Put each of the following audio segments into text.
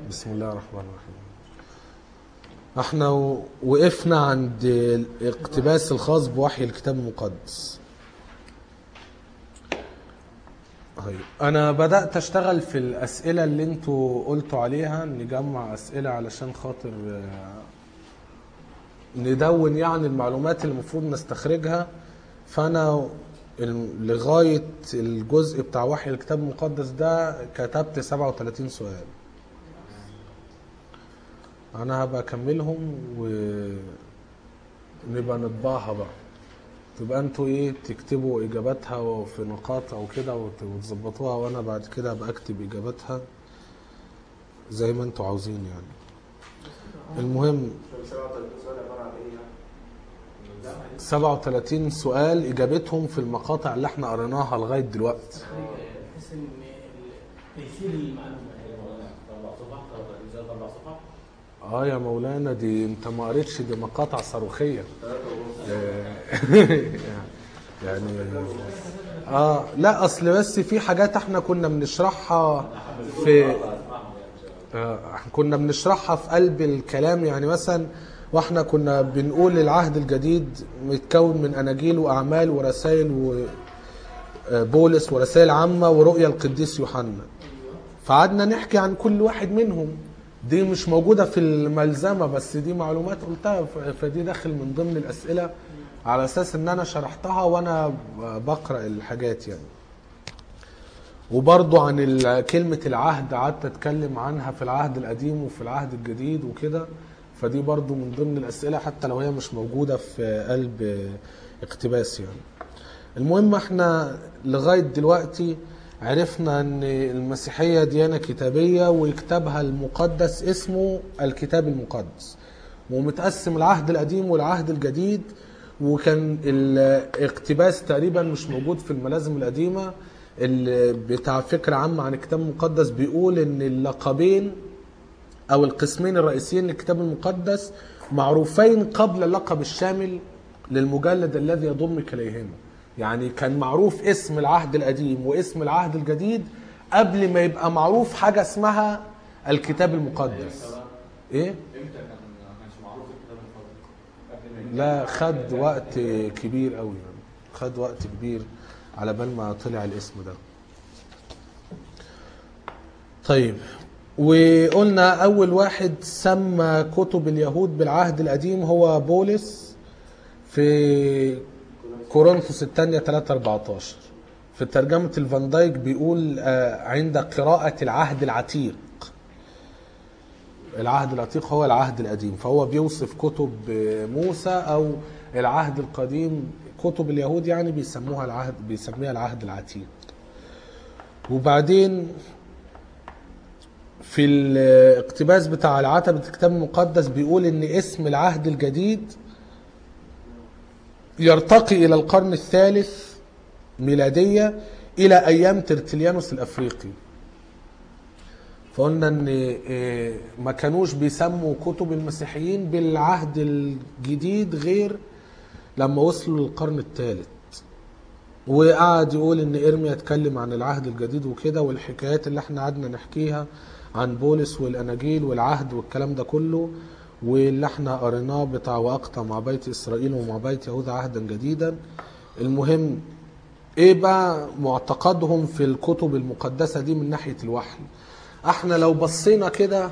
بسم الله الرحمن الرحيم احنا و- وقفنا عند الاقتباس الخاص بوحي الكتاب المقدس طيب انا بدات اشتغل في الاسئله اللي انتوا قلتوا عليها نجمع اسئله علشان خاطر آه، ندون يعني المعلومات اللي المفروض نستخرجها فانا ال- لغايه الجزء بتاع وحي الكتاب المقدس ده كتبت 37 سؤال انا هبقى اكملهم ونبقى نطبعها بقى تبقى انتوا ايه تكتبوا اجاباتها في نقاط او كده وت- وتظبطوها وانا بعد كده ابقى اكتب اجاباتها زي ما انتوا عاوزين يعني المهم 37 سؤال اجابتهم في المقاطع اللي احنا قريناها لغايه دلوقتي بحيث ان تيسير المعلومه اه يا مولانا دي انت ما قريتش دي مقاطع صاروخيه يعني اه لا اصل بس في حاجات احنا كنا بنشرحها في آه كنا بنشرحها في قلب الكلام يعني مثلا واحنا كنا بنقول العهد الجديد متكون من اناجيل واعمال ورسائل وبولس ورسائل عامه ورؤيا القديس يوحنا فقعدنا نحكي عن كل واحد منهم دي مش موجودة في الملزمة بس دي معلومات قلتها ف- فدي داخل من ضمن الأسئلة على أساس إن أنا شرحتها وأنا بقرأ الحاجات يعني وبرضو عن ال- كلمة العهد قعدت أتكلم عنها في العهد القديم وفي العهد الجديد وكده فدي برضو من ضمن الأسئلة حتى لو هي مش موجودة في قلب اقتباس يعني المهم احنا لغاية دلوقتي عرفنا ان المسيحية ديانة كتابية وكتابها المقدس اسمه الكتاب المقدس ومتقسم العهد القديم والعهد الجديد وكان الاقتباس تقريبا مش موجود في الملازم القديمة اللي بتاع فكرة عامة عن الكتاب المقدس بيقول ان اللقبين او القسمين الرئيسيين للكتاب المقدس معروفين قبل اللقب الشامل للمجلد الذي يضم كليهما يعني كان معروف اسم العهد القديم واسم العهد الجديد قبل ما يبقى معروف حاجة اسمها الكتاب المقدس ايه امتى كان ما كانش معروف الكتاب المقدس؟ قبل ما لا خد وقت كبير قوي يعني خد وقت كبير على بال ما طلع الاسم ده طيب وقلنا اول واحد سمى كتب اليهود بالعهد القديم هو بولس في كورنثوس الثانية 3 14 في ترجمة الفان دايك بيقول آه، عند قراءة العهد العتيق العهد العتيق هو العهد القديم فهو بيوصف كتب موسى او العهد القديم كتب اليهود يعني بيسموها العهد بيسميها العهد العتيق وبعدين في الاقتباس بتاع العتبة الكتاب المقدس بيقول ان اسم العهد الجديد يرتقي الى القرن الثالث ميلادية الى ايام ترتليانوس الافريقي فقلنا ان إيه، ما كانوش بيسموا كتب المسيحيين بالعهد الجديد غير لما وصلوا للقرن الثالث وقعد يقول ان ارميا اتكلم عن العهد الجديد وكده والحكايات اللي احنا قعدنا نحكيها عن بولس والاناجيل والعهد والكلام ده كله واللي احنا قريناه بتاع واقطع مع بيت اسرائيل ومع بيت يهوذا عهدا جديدا المهم ايه بقى معتقدهم في الكتب المقدسه دي من ناحيه الوحي احنا لو بصينا كده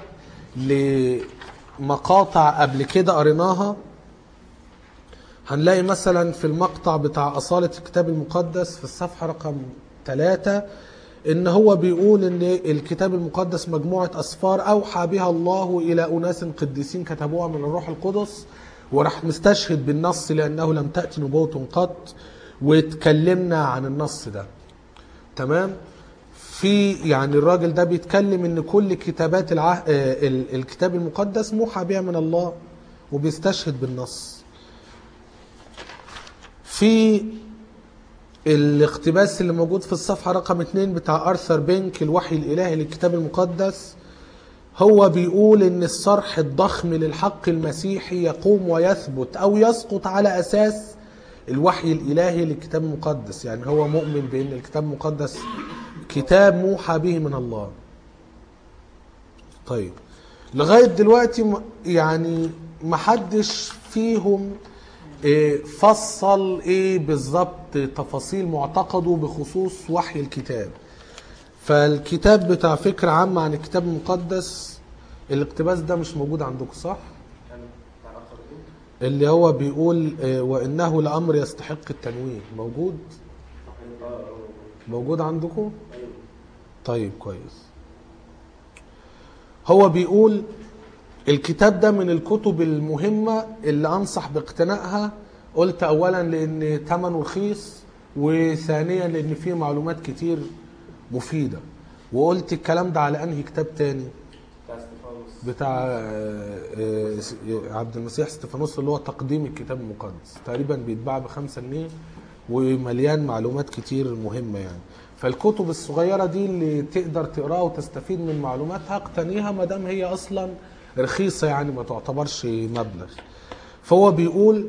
لمقاطع قبل كده قريناها هنلاقي مثلا في المقطع بتاع أصالة الكتاب المقدس في الصفحة رقم ثلاثة إن هو بيقول إن الكتاب المقدس مجموعة أسفار أوحى بها الله إلى أناس قديسين كتبوها من الروح القدس وراح مستشهد بالنص لأنه لم تأتي نبوة قط واتكلمنا عن النص ده تمام في يعني الراجل ده بيتكلم ان كل كتابات العه... آه، ال- الكتاب المقدس موحى بها من الله وبيستشهد بالنص في الاقتباس اللي موجود في الصفحة رقم اتنين بتاع أرثر بينك الوحي الإلهي للكتاب المقدس هو بيقول إن الصرح الضخم للحق المسيحي يقوم ويثبت أو يسقط على أساس الوحي الإلهي للكتاب المقدس يعني هو مؤمن بأن الكتاب المقدس كتاب موحى به من الله طيب لغايه دلوقتي م- يعني محدش فيهم إيه، فصل ايه بالظبط تفاصيل معتقده بخصوص وحي الكتاب فالكتاب بتاع فكرة عامة عن الكتاب المقدس الاقتباس ده مش موجود عندكم صح؟ كان بتاع اخر ايه؟ اللي هو بيقول آه، وانه لامر يستحق التنويه موجود اه اه موجود عندكم ايوه طيب كويس هو بيقول الكتاب ده من الكتب المهمة اللي أنصح باقتنائها قلت أولا لأن ثمنه رخيص وثانيا لأن فيه معلومات كتير مفيدة وقلت الكلام ده على أنهي كتاب تاني بتاع استفانوس بتاع آه، آه، عبد المسيح استفانوس اللي هو تقديم الكتاب المقدس تقريبا بيتباع بخمسة جنيه ومليان معلومات كتير مهمة يعني فالكتب الصغيرة دي اللي تقدر تقراها وتستفيد من معلوماتها اقتنيها ما دام هي أصلا رخيصة يعني ما تعتبرش مبلغ فهو بيقول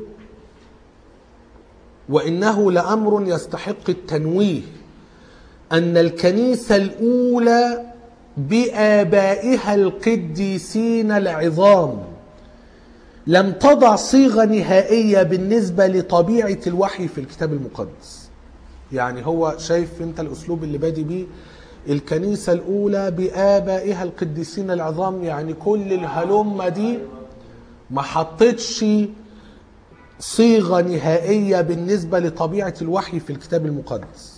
وإنه لأمر يستحق التنويه أن الكنيسة الأولى بآبائها القديسين العظام لم تضع صيغة نهائية بالنسبة لطبيعة الوحي في الكتاب المقدس يعني هو شايف انت الأسلوب اللي بادي بيه الكنيسة الأولى بآبائها القديسين العظام يعني كل الهلمة دي ما حطتش صيغة نهائية بالنسبة لطبيعة الوحي في الكتاب المقدس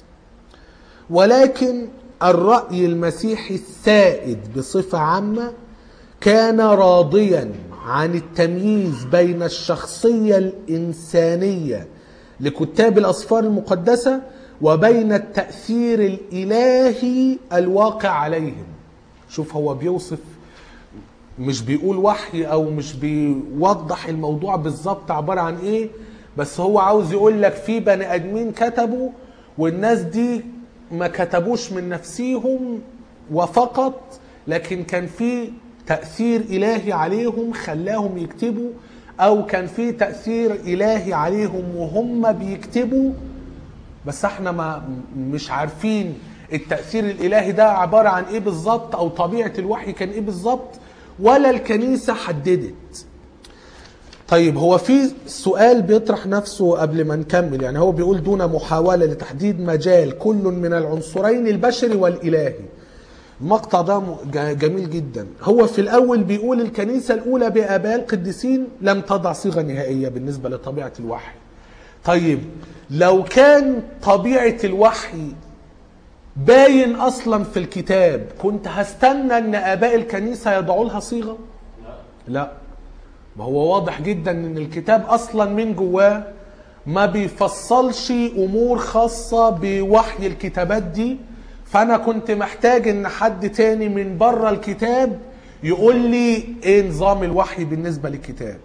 ولكن الرأي المسيحي السائد بصفة عامة كان راضيا عن التمييز بين الشخصية الإنسانية لكتاب الأسفار المقدسة وبين التأثير الإلهي الواقع عليهم شوف هو بيوصف مش بيقول وحي او مش بيوضح الموضوع بالظبط عباره عن ايه بس هو عاوز يقول لك في بني ادمين كتبوا والناس دي ما كتبوش من نفسيهم وفقط لكن كان في تاثير الهي عليهم خلاهم يكتبوا او كان في تاثير الهي عليهم وهم بيكتبوا بس احنا ما مش عارفين التأثير الإلهي ده عبارة عن إيه بالظبط أو طبيعة الوحي كان إيه بالظبط ولا الكنيسة حددت طيب هو في سؤال بيطرح نفسه قبل ما نكمل يعني هو بيقول دون محاولة لتحديد مجال كل من العنصرين البشري والإلهي المقطع ده م- ج- جميل جدا هو في الأول بيقول الكنيسة الأولى بآباء القديسين لم تضع صيغة نهائية بالنسبة لطبيعة الوحي طيب لو كان طبيعة الوحي باين اصلا في الكتاب كنت هستنى ان اباء الكنيسه يضعوا لها صيغه لا ما هو واضح جدا ان الكتاب اصلا من جواه ما بيفصلش امور خاصه بوحي الكتابات دي فانا كنت محتاج ان حد تاني من بره الكتاب يقول لي ايه نظام الوحي بالنسبه للكتاب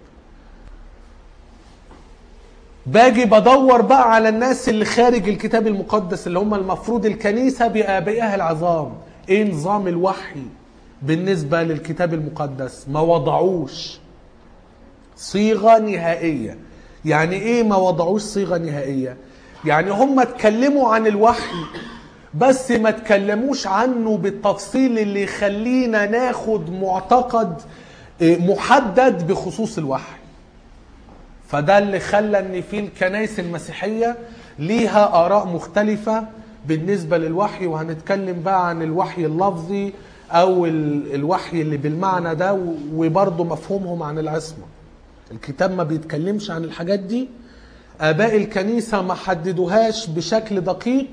باجي بدور بقى على الناس اللي خارج الكتاب المقدس اللي هم المفروض الكنيسة بآبائها العظام ايه نظام الوحي بالنسبة للكتاب المقدس ما وضعوش صيغة نهائية يعني ايه ما وضعوش صيغة نهائية يعني هم اتكلموا عن الوحي بس ما اتكلموش عنه بالتفصيل اللي يخلينا ناخد معتقد إيه، محدد بخصوص الوحي فده اللي خلى ان في الكنائس المسيحيه ليها اراء مختلفه بالنسبه للوحي وهنتكلم بقى عن الوحي اللفظي او ال- الوحي اللي بالمعنى ده و- وبرضه مفهومهم عن العصمه الكتاب ما بيتكلمش عن الحاجات دي اباء الكنيسه ما حددوهاش بشكل دقيق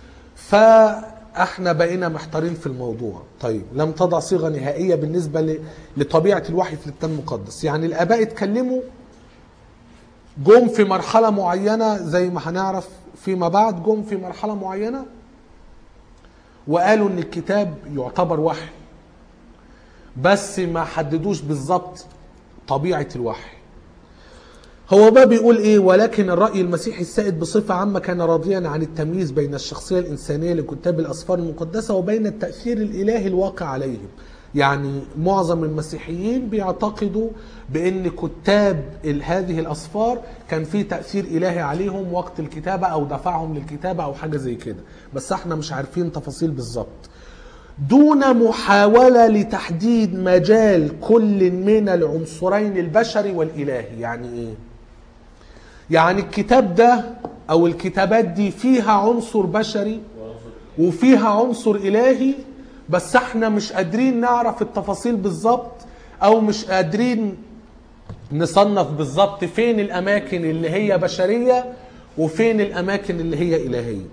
فاحنا بقينا محتارين في الموضوع طيب لم تضع صيغه نهائيه بالنسبه ل- لطبيعه الوحي في الكتاب المقدس يعني الاباء اتكلموا جم في مرحلة معينة زي ما هنعرف فيما بعد جم في مرحلة معينة وقالوا ان الكتاب يعتبر وحي بس ما حددوش بالظبط طبيعة الوحي هو بقى بيقول ايه ولكن الرأي المسيحي السائد بصفة عامة كان راضيا عن التمييز بين الشخصية الإنسانية لكتاب الأسفار المقدسة وبين التأثير الإلهي الواقع عليهم يعني معظم المسيحيين بيعتقدوا بأن كتاب ال- هذه الأسفار كان في تأثير إلهي عليهم وقت الكتابة أو دفعهم للكتابة أو حاجة زي كده بس احنا مش عارفين تفاصيل بالظبط دون محاولة لتحديد مجال كل من العنصرين البشري والإلهي يعني إيه؟ يعني الكتاب ده أو الكتابات دي فيها عنصر بشري وفيها عنصر إلهي بس احنا مش قادرين نعرف التفاصيل بالظبط أو مش قادرين نصنف بالظبط فين الأماكن اللي هي بشرية وفين الأماكن اللي هي إلهية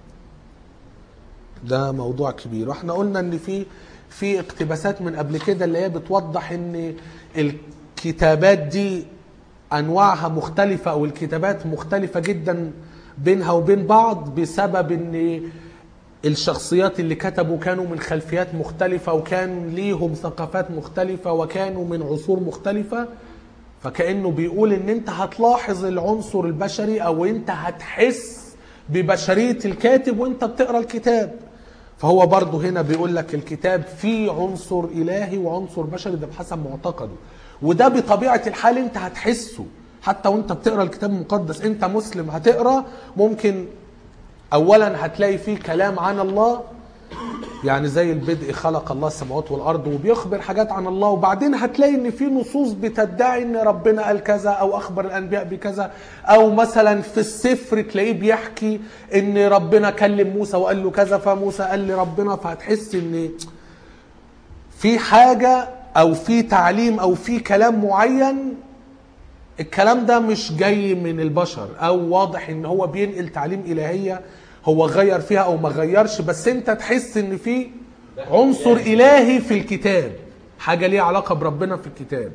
ده موضوع كبير واحنا قلنا ان في في اقتباسات من قبل كده اللي هي بتوضح ان الكتابات دي انواعها مختلفه او الكتابات مختلفه جدا بينها وبين بعض بسبب ان الشخصيات اللي كتبوا كانوا من خلفيات مختلفه وكان ليهم ثقافات مختلفه وكانوا من عصور مختلفه فكانه بيقول ان انت هتلاحظ العنصر البشري او انت هتحس ببشريه الكاتب وانت بتقرا الكتاب فهو برضه هنا بيقول لك الكتاب فيه عنصر الهي وعنصر بشري ده بحسب معتقده وده بطبيعه الحال انت هتحسه حتى وانت بتقرا الكتاب المقدس انت مسلم هتقرا ممكن اولا هتلاقي فيه كلام عن الله يعني زي البدء خلق الله السماوات والارض وبيخبر حاجات عن الله وبعدين هتلاقي ان في نصوص بتدعي ان ربنا قال كذا او اخبر الانبياء بكذا او مثلا في السفر تلاقيه بيحكي ان ربنا كلم موسى وقال له كذا فموسى قال لربنا فهتحس ان في حاجه او في تعليم او في كلام معين الكلام ده مش جاي من البشر او واضح ان هو بينقل تعليم الهيه هو غير فيها او ما غيرش بس انت تحس ان في عنصر الهي في الكتاب حاجه ليها علاقه بربنا في الكتاب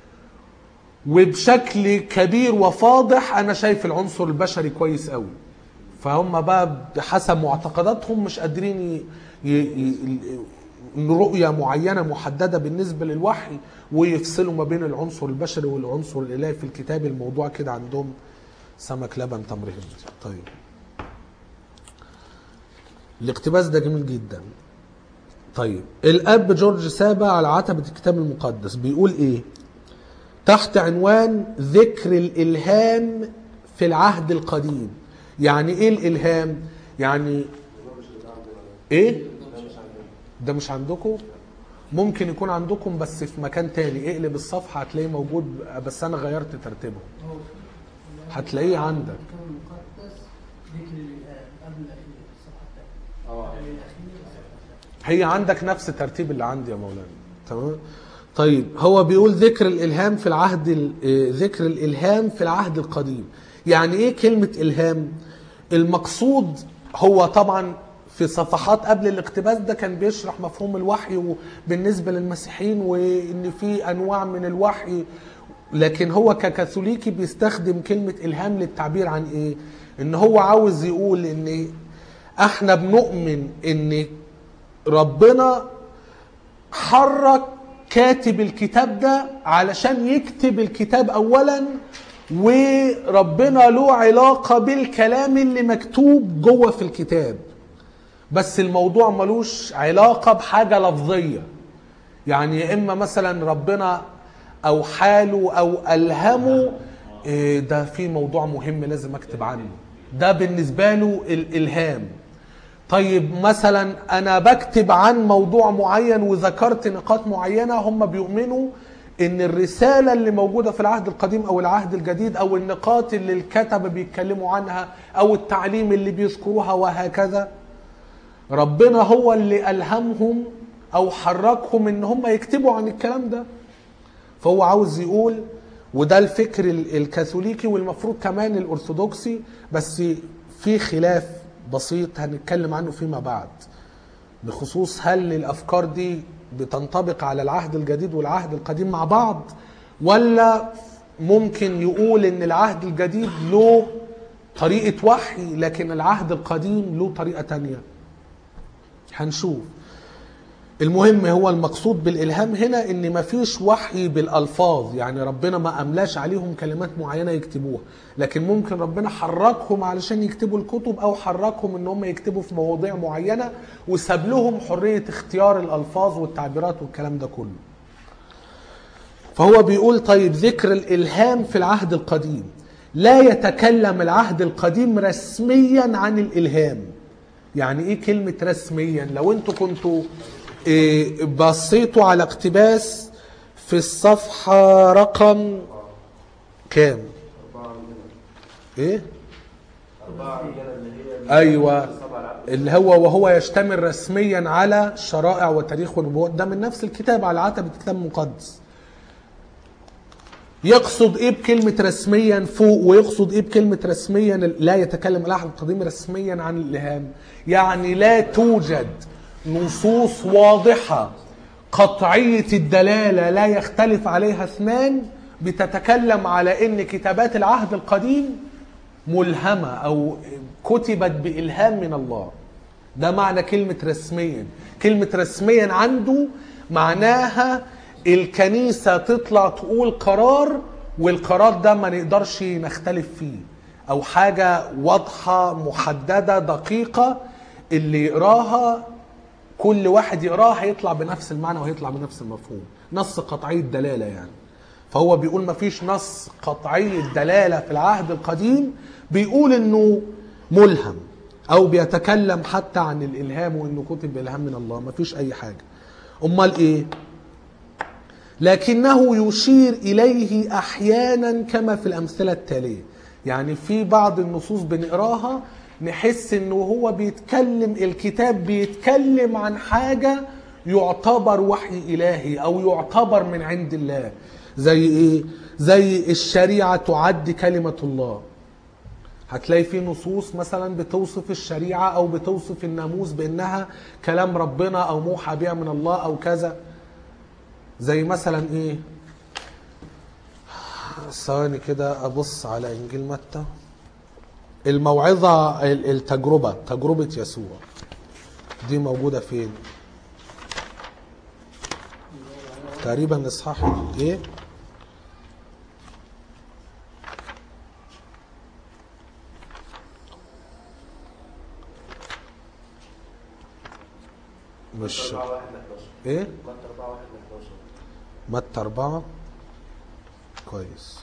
وبشكل كبير وفاضح انا شايف العنصر البشري كويس قوي فهم بقى بحسب معتقداتهم مش قادرين ي... ي... ي... رؤية معينة محددة بالنسبة للوحي ويفصلوا ما بين العنصر البشري والعنصر الإلهي في الكتاب الموضوع كده عندهم سمك لبن تمر هندي طيب الاقتباس ده جميل جدا طيب الاب جورج سابا على عتبة الكتاب المقدس بيقول ايه تحت عنوان ذكر الالهام في العهد القديم يعني ايه الالهام يعني ايه ده مش عندكم ممكن يكون عندكم بس في مكان تاني اقلب الصفحة هتلاقيه موجود بس انا غيرت ترتيبهم هتلاقيه عندك الكتاب المقدس ذكر الإله قبل الأخير الصفحة الثانية اه قبل الأخير الصفحة الثانية هي عندك نفس الترتيب اللي عندي يا مولانا تمام طيب هو بيقول ذكر الالهام في العهد ال- آه، ذكر الالهام في العهد القديم يعني ايه كلمه الهام المقصود هو طبعا في صفحات قبل الاقتباس ده كان بيشرح مفهوم الوحي بالنسبه للمسيحيين وان في انواع من الوحي لكن هو ككاثوليكي بيستخدم كلمه الهام للتعبير عن ايه ان هو عاوز يقول ان احنا بنؤمن ان ربنا حرك كاتب الكتاب ده علشان يكتب الكتاب اولا وربنا له علاقة بالكلام اللي مكتوب جوه في الكتاب بس الموضوع ملوش علاقة بحاجة لفظية يعني يا اما مثلا ربنا او حاله او الهمه إيه ده في موضوع مهم لازم اكتب عنه ده بالنسبة له الالهام طيب مثلا انا بكتب عن موضوع معين وذكرت نقاط معينه هم بيؤمنوا ان الرساله اللي موجوده في العهد القديم او العهد الجديد او النقاط اللي الكتبه بيتكلموا عنها او التعليم اللي بيذكروها وهكذا ربنا هو اللي الهمهم او حركهم ان هم يكتبوا عن الكلام ده فهو عاوز يقول وده الفكر ال- الكاثوليكي والمفروض كمان الارثوذكسي بس في خلاف بسيط هنتكلم عنه فيما بعد بخصوص هل الافكار دي بتنطبق على العهد الجديد والعهد القديم مع بعض ولا ممكن يقول ان العهد الجديد له طريقة وحي لكن العهد القديم له طريقة تانية هنشوف المهم هو المقصود بالالهام هنا ان مفيش وحي بالالفاظ يعني ربنا ما املاش عليهم كلمات معينه يكتبوها لكن ممكن ربنا حركهم علشان يكتبوا الكتب او حركهم ان هم يكتبوا في مواضيع معينه وساب لهم حريه اختيار الالفاظ والتعبيرات والكلام ده كله فهو بيقول طيب ذكر الالهام في العهد القديم لا يتكلم العهد القديم رسميا عن الالهام يعني ايه كلمه رسميا لو انتوا كنتوا إيه، بصيتوا على اقتباس في الصفحة رقم كام؟ ايه؟ أربعة عندنا اللي هي ايوه السبعة العقل. اللي هو وهو يشتمل رسميا على شرائع وتاريخ ونبوات ده من نفس الكتاب على عتبة كتاب مقدس يقصد ايه بكلمة رسميا فوق ويقصد ايه بكلمة رسميا لا يتكلم العهد القديم رسميا عن الالهام يعني لا توجد نصوص واضحة قطعية الدلالة لا يختلف عليها اثنان بتتكلم على ان كتابات العهد القديم ملهمة او كتبت بإلهام من الله ده معنى كلمة رسميا كلمة رسميا عنده معناها الكنيسة تطلع تقول قرار والقرار ده ما نقدرش نختلف فيه او حاجة واضحة محددة دقيقة اللي يقراها كل واحد يقراها هيطلع بنفس المعنى وهيطلع بنفس المفهوم نص قطعي الدلالة يعني فهو بيقول ما فيش نص قطعي الدلالة في العهد القديم بيقول انه ملهم او بيتكلم حتى عن الالهام وانه كتب بالهام من الله ما فيش اي حاجة امال ايه لكنه يشير اليه احيانا كما في الامثله التاليه يعني في بعض النصوص بنقراها نحس انه هو بيتكلم الكتاب بيتكلم عن حاجه يعتبر وحي الهي او يعتبر من عند الله زي ايه زي الشريعه تعد كلمه الله هتلاقي في نصوص مثلا بتوصف الشريعه او بتوصف الناموس بانها كلام ربنا او موحى بها من الله او كذا زي مثلا ايه ثواني كده ابص على انجيل متى الموعظه ال- التجربه تجربه يسوع دي موجوده فين تقريبا اصحاح ايه مش أربعة واحد لحداشر ايه متى أربعة واحد لحداشر متى أربعة كويس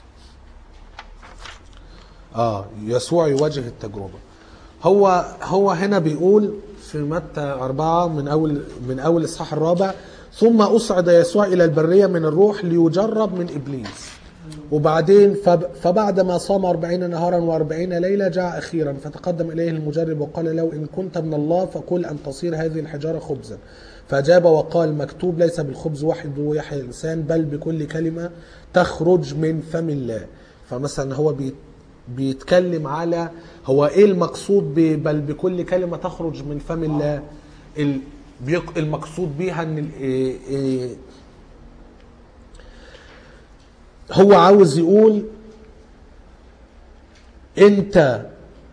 اه يسوع يواجه التجربة هو هو هنا بيقول في متى أربعة من أول من أول الإصحاح الرابع ثم أصعد يسوع إلى البرية من الروح ليجرب من إبليس وبعدين فب- فبعدما صام أربعين نهارا وأربعين ليلة جاء أخيرا فتقدم إليه المجرب وقال له إن كنت من الله فقل أن تصير هذه الحجارة خبزا فأجاب وقال مكتوب ليس بالخبز وحده يحيى الإنسان بل بكل كلمة تخرج من فم الله فمثلا هو بي بيتكلم على هو ايه المقصود ب- بل بكل كلمه تخرج من فم الله ال- بيق- المقصود بيها ان ال- إيه إيه هو عاوز يقول انت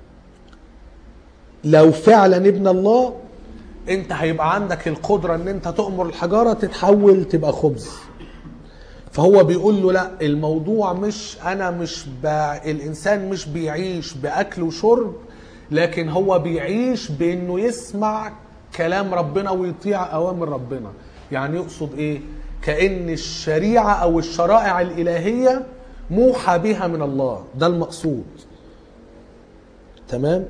لو فعلا ابن الله انت هيبقى عندك القدره ان انت تؤمر الحجاره تتحول تبقى خبز فهو بيقول له لا الموضوع مش انا مش ب... الانسان مش بيعيش باكل وشرب لكن هو بيعيش بانه يسمع كلام ربنا ويطيع اوامر ربنا يعني يقصد ايه كان الشريعه او الشرائع الالهيه موحى بها من الله ده المقصود تمام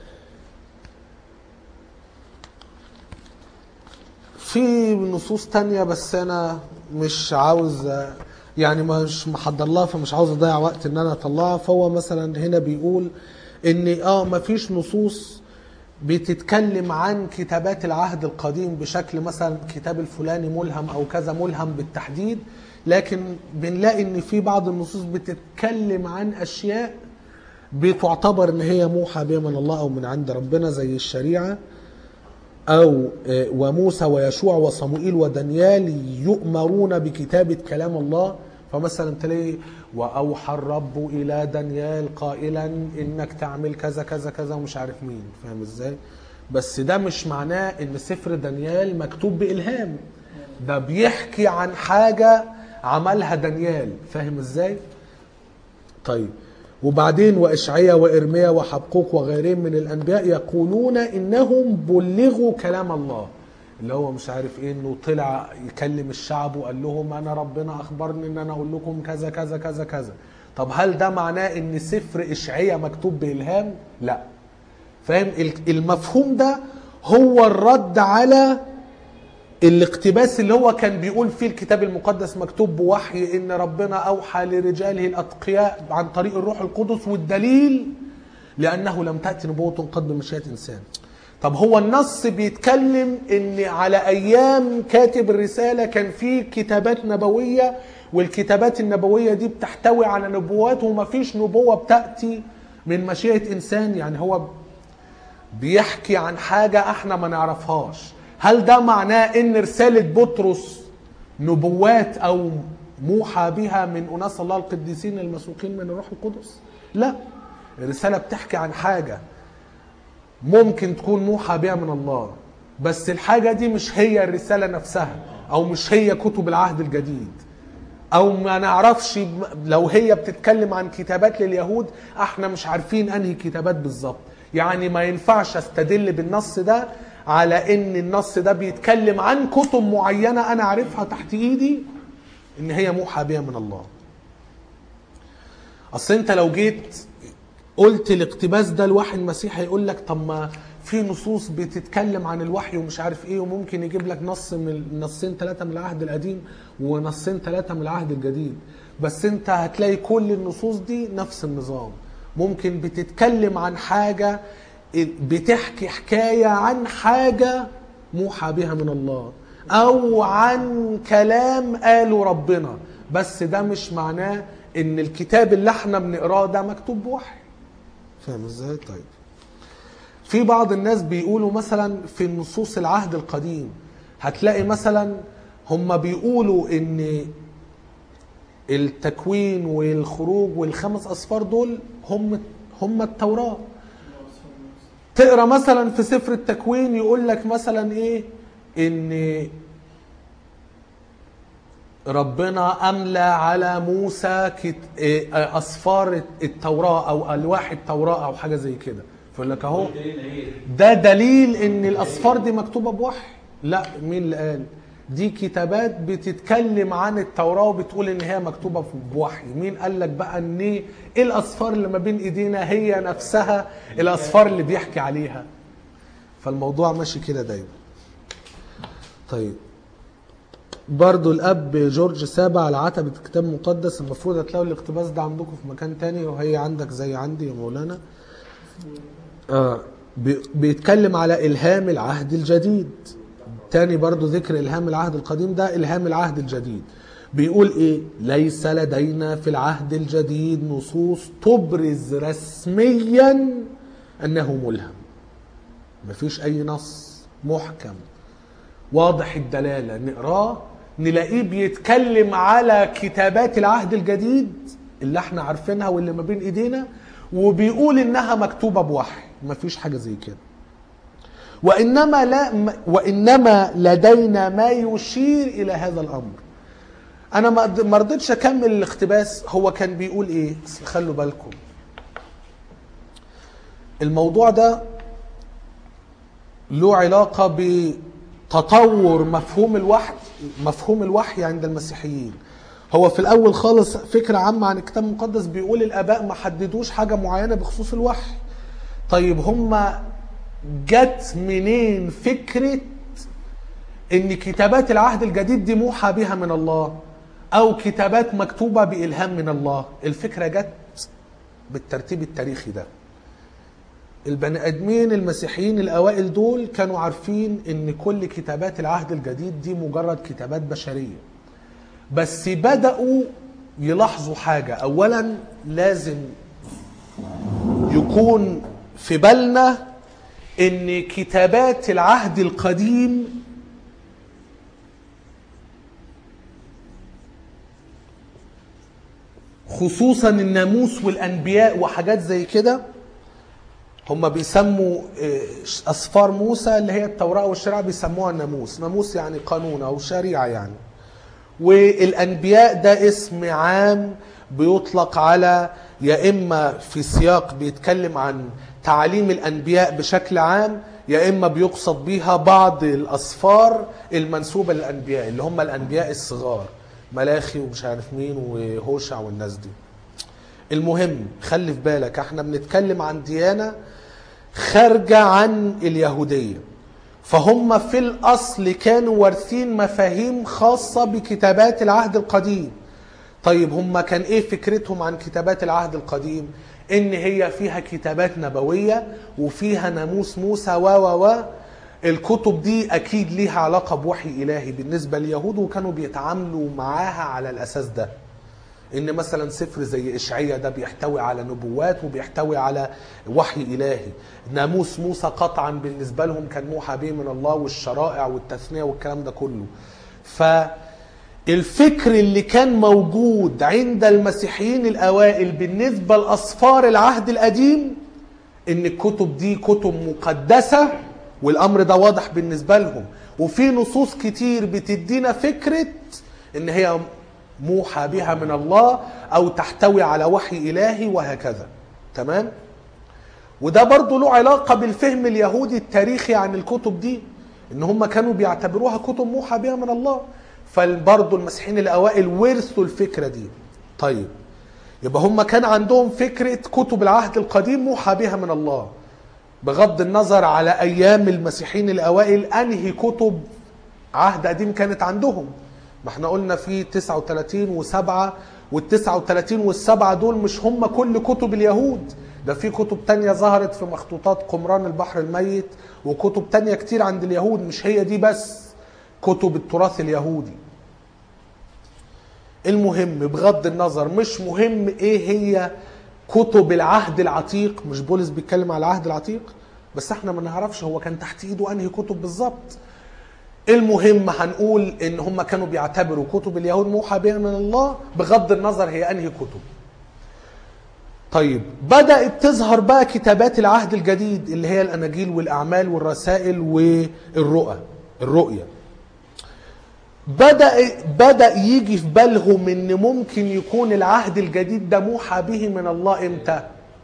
في نصوص تانية بس انا مش عاوز يعني مش محضر لها فمش عاوز اضيع وقت ان انا اطلعها فهو مثلا هنا بيقول ان اه مفيش نصوص بتتكلم عن كتابات العهد القديم بشكل مثلا كتاب الفلاني ملهم او كذا ملهم بالتحديد لكن بنلاقي ان في بعض النصوص بتتكلم عن اشياء بتعتبر ان هي موحى بها من الله او من عند ربنا زي الشريعه أو آه، وموسى ويشوع وصموئيل ودانيال يؤمرون بكتابة كلام الله فمثلا تلاقي وأوحى الرب إلى دانيال قائلا إنك تعمل كذا كذا كذا ومش عارف مين فاهم إزاي بس ده مش معناه إن سفر دانيال مكتوب بإلهام ده بيحكي عن حاجة عملها دانيال فاهم إزاي طيب وبعدين وإشعياء وإرميا وحبقوق وغيرهم من الأنبياء يقولون إنهم بلغوا كلام الله اللي هو مش عارف ايه انه طلع يكلم الشعب وقال لهم انا ربنا اخبرني ان انا اقول لكم كذا كذا كذا كذا طب هل ده معناه ان سفر اشعياء مكتوب بالهام لا فاهم ال- المفهوم ده هو الرد على الاقتباس اللي هو كان بيقول فيه الكتاب المقدس مكتوب بوحي ان ربنا اوحى لرجاله الاتقياء عن طريق الروح القدس والدليل لانه لم تاتي نبوه قد بمشيئه انسان طب هو النص بيتكلم ان على ايام كاتب الرساله كان في كتابات نبويه والكتابات النبويه دي بتحتوي على نبوات ومفيش نبوه بتاتي من مشيئه انسان يعني هو بيحكي عن حاجة احنا ما نعرفهاش هل ده معناه ان رسالة بطرس نبوات او موحى بها من اناس الله القديسين المسوقين من الروح القدس لا الرسالة بتحكي عن حاجة ممكن تكون موحى بها من الله بس الحاجة دي مش هي الرسالة نفسها او مش هي كتب العهد الجديد او ما نعرفش ب- لو هي بتتكلم عن كتابات لليهود احنا مش عارفين انهي كتابات بالظبط يعني ما ينفعش استدل بالنص ده على ان النص ده بيتكلم عن كتب معينة انا عارفها تحت ايدي ان هي موحى بها من الله اصل انت لو جيت قلت الاقتباس ده لواحد مسيحي يقول لك طب ما في نصوص بتتكلم عن الوحي ومش عارف ايه وممكن يجيب لك نص من نصين ثلاثه من العهد القديم ونصين ثلاثه من العهد الجديد بس انت هتلاقي كل النصوص دي نفس النظام ممكن بتتكلم عن حاجه بتحكي حكايه عن حاجه موحى بها من الله او عن كلام قاله ربنا بس ده مش معناه ان الكتاب اللي احنا بنقراه ده مكتوب بوحي فاهم ازاي طيب في بعض الناس بيقولوا مثلا في نصوص العهد القديم هتلاقي مثلا هم بيقولوا ان التكوين والخروج والخمس اصفار دول هم هم التوراه تقرا مثلا في سفر التكوين يقول لك مثلا ايه ان ربنا املى على موسى كت... إيه، اصفار التوراه او الواح التوراه او حاجه زي كده فيقول لك اهو الدليل ايه؟ ده دليل ان الاصفار دي مكتوبه بوحي لا مين اللي قال دي كتابات بتتكلم عن التوراه وبتقول ان هي مكتوبه في- بوحي مين قال لك بقى ان ايه الاصفار اللي ما بين ايدينا هي نفسها الاصفار اللي بيحكي عليها فالموضوع ماشي كده دايما طيب برضو الاب جورج سابع على عتبة الكتاب المقدس المفروض هتلاقوا الاقتباس ده عندكم في مكان تاني وهي عندك زي عندي يا مولانا آه بي- بيتكلم على إلهام العهد الجديد تاني برضو ذكر إلهام العهد القديم ده إلهام العهد الجديد بيقول إيه ليس لدينا في العهد الجديد نصوص تبرز رسميا أنه ملهم مفيش أي نص محكم واضح الدلالة نقراه نلاقيه بيتكلم على كتابات العهد الجديد اللي احنا عارفينها واللي ما بين ايدينا وبيقول انها مكتوبة بوحي مفيش حاجة زي كده وانما لا م- وانما لدينا ما يشير الى هذا الامر انا ما قد- ما رضيتش اكمل الاقتباس هو كان بيقول ايه بس خلوا بالكم الموضوع ده له علاقة بتطور مفهوم الوحي مفهوم الوحي عند المسيحيين هو في الأول خالص فكرة عامة عن الكتاب المقدس بيقول الآباء ما حددوش حاجة معينة بخصوص الوحي طيب هما جت منين فكرة ان كتابات العهد الجديد دي موحى بها من الله او كتابات مكتوبة بإلهام من الله الفكرة جت بالترتيب التاريخي ده البني ادمين المسيحيين الاوائل دول كانوا عارفين ان كل كتابات العهد الجديد دي مجرد كتابات بشريه بس بداوا يلاحظوا حاجه اولا لازم يكون في بالنا ان كتابات العهد القديم خصوصا الناموس والانبياء وحاجات زي كده هم بيسموا آه، اسفار موسى اللي هي التوراه والشريعه بيسموها الناموس ناموس يعني قانون او شريعه يعني والانبياء ده اسم عام بيطلق على يا اما في سياق بيتكلم عن تعاليم الانبياء بشكل عام يا اما بيقصد بيها بعض الاسفار المنسوبه للانبياء اللي هم الانبياء الصغار ملاخي ومش عارف مين وهوشع والناس دي المهم خلي في بالك احنا بنتكلم عن ديانه خارجه عن اليهوديه فهم في الأصل كانوا وارثين مفاهيم خاصة بكتابات العهد القديم طيب هم كان ايه فكرتهم عن كتابات العهد القديم ان هي فيها كتابات نبوية وفيها ناموس موسى و و و الكتب دي اكيد ليها علاقة بوحي الهي بالنسبة لليهود وكانوا بيتعاملوا معاها على الاساس ده ان مثلا سفر زي اشعياء ده بيحتوي على نبوات وبيحتوي على وحي الهي ناموس موسى قطعا بالنسبه لهم كان موحى به من الله والشرائع والتثنيه والكلام ده كله فالفكر اللي كان موجود عند المسيحيين الاوائل بالنسبه لاصفار العهد القديم ان الكتب دي كتب مقدسه والامر ده واضح بالنسبه لهم وفي نصوص كتير بتدينا فكره ان هي موحى بها من الله او تحتوي على وحي الهي وهكذا تمام وده برضه له علاقه بالفهم اليهودي التاريخي عن الكتب دي ان هم كانوا بيعتبروها كتب موحى بها من الله فبرضه المسيحيين الاوائل ورثوا الفكره دي طيب يبقى هم كان عندهم فكره كتب العهد القديم موحى بها من الله بغض النظر على ايام المسيحيين الاوائل انهي كتب عهد قديم كانت عندهم ما احنا قلنا في 39 و7 وال 39 وال7 دول مش هم كل كتب اليهود ده في كتب تانية ظهرت في مخطوطات قمران البحر الميت وكتب تانية كتير عند اليهود مش هي دي بس كتب التراث اليهودي المهم بغض النظر مش مهم ايه هي كتب العهد العتيق مش بولس بيتكلم على العهد العتيق بس احنا ما نعرفش هو كان تحت ايده انهي كتب بالظبط المهم هنقول ان هم كانوا بيعتبروا كتب اليهود موحى بها من الله بغض النظر هي انهي كتب طيب بدأت تظهر بقى كتابات العهد الجديد اللي هي الأناجيل والأعمال والرسائل والرؤى الرؤية بدأ بدأ يجي في بالهم إن ممكن يكون العهد الجديد ده موحى به من الله إمتى؟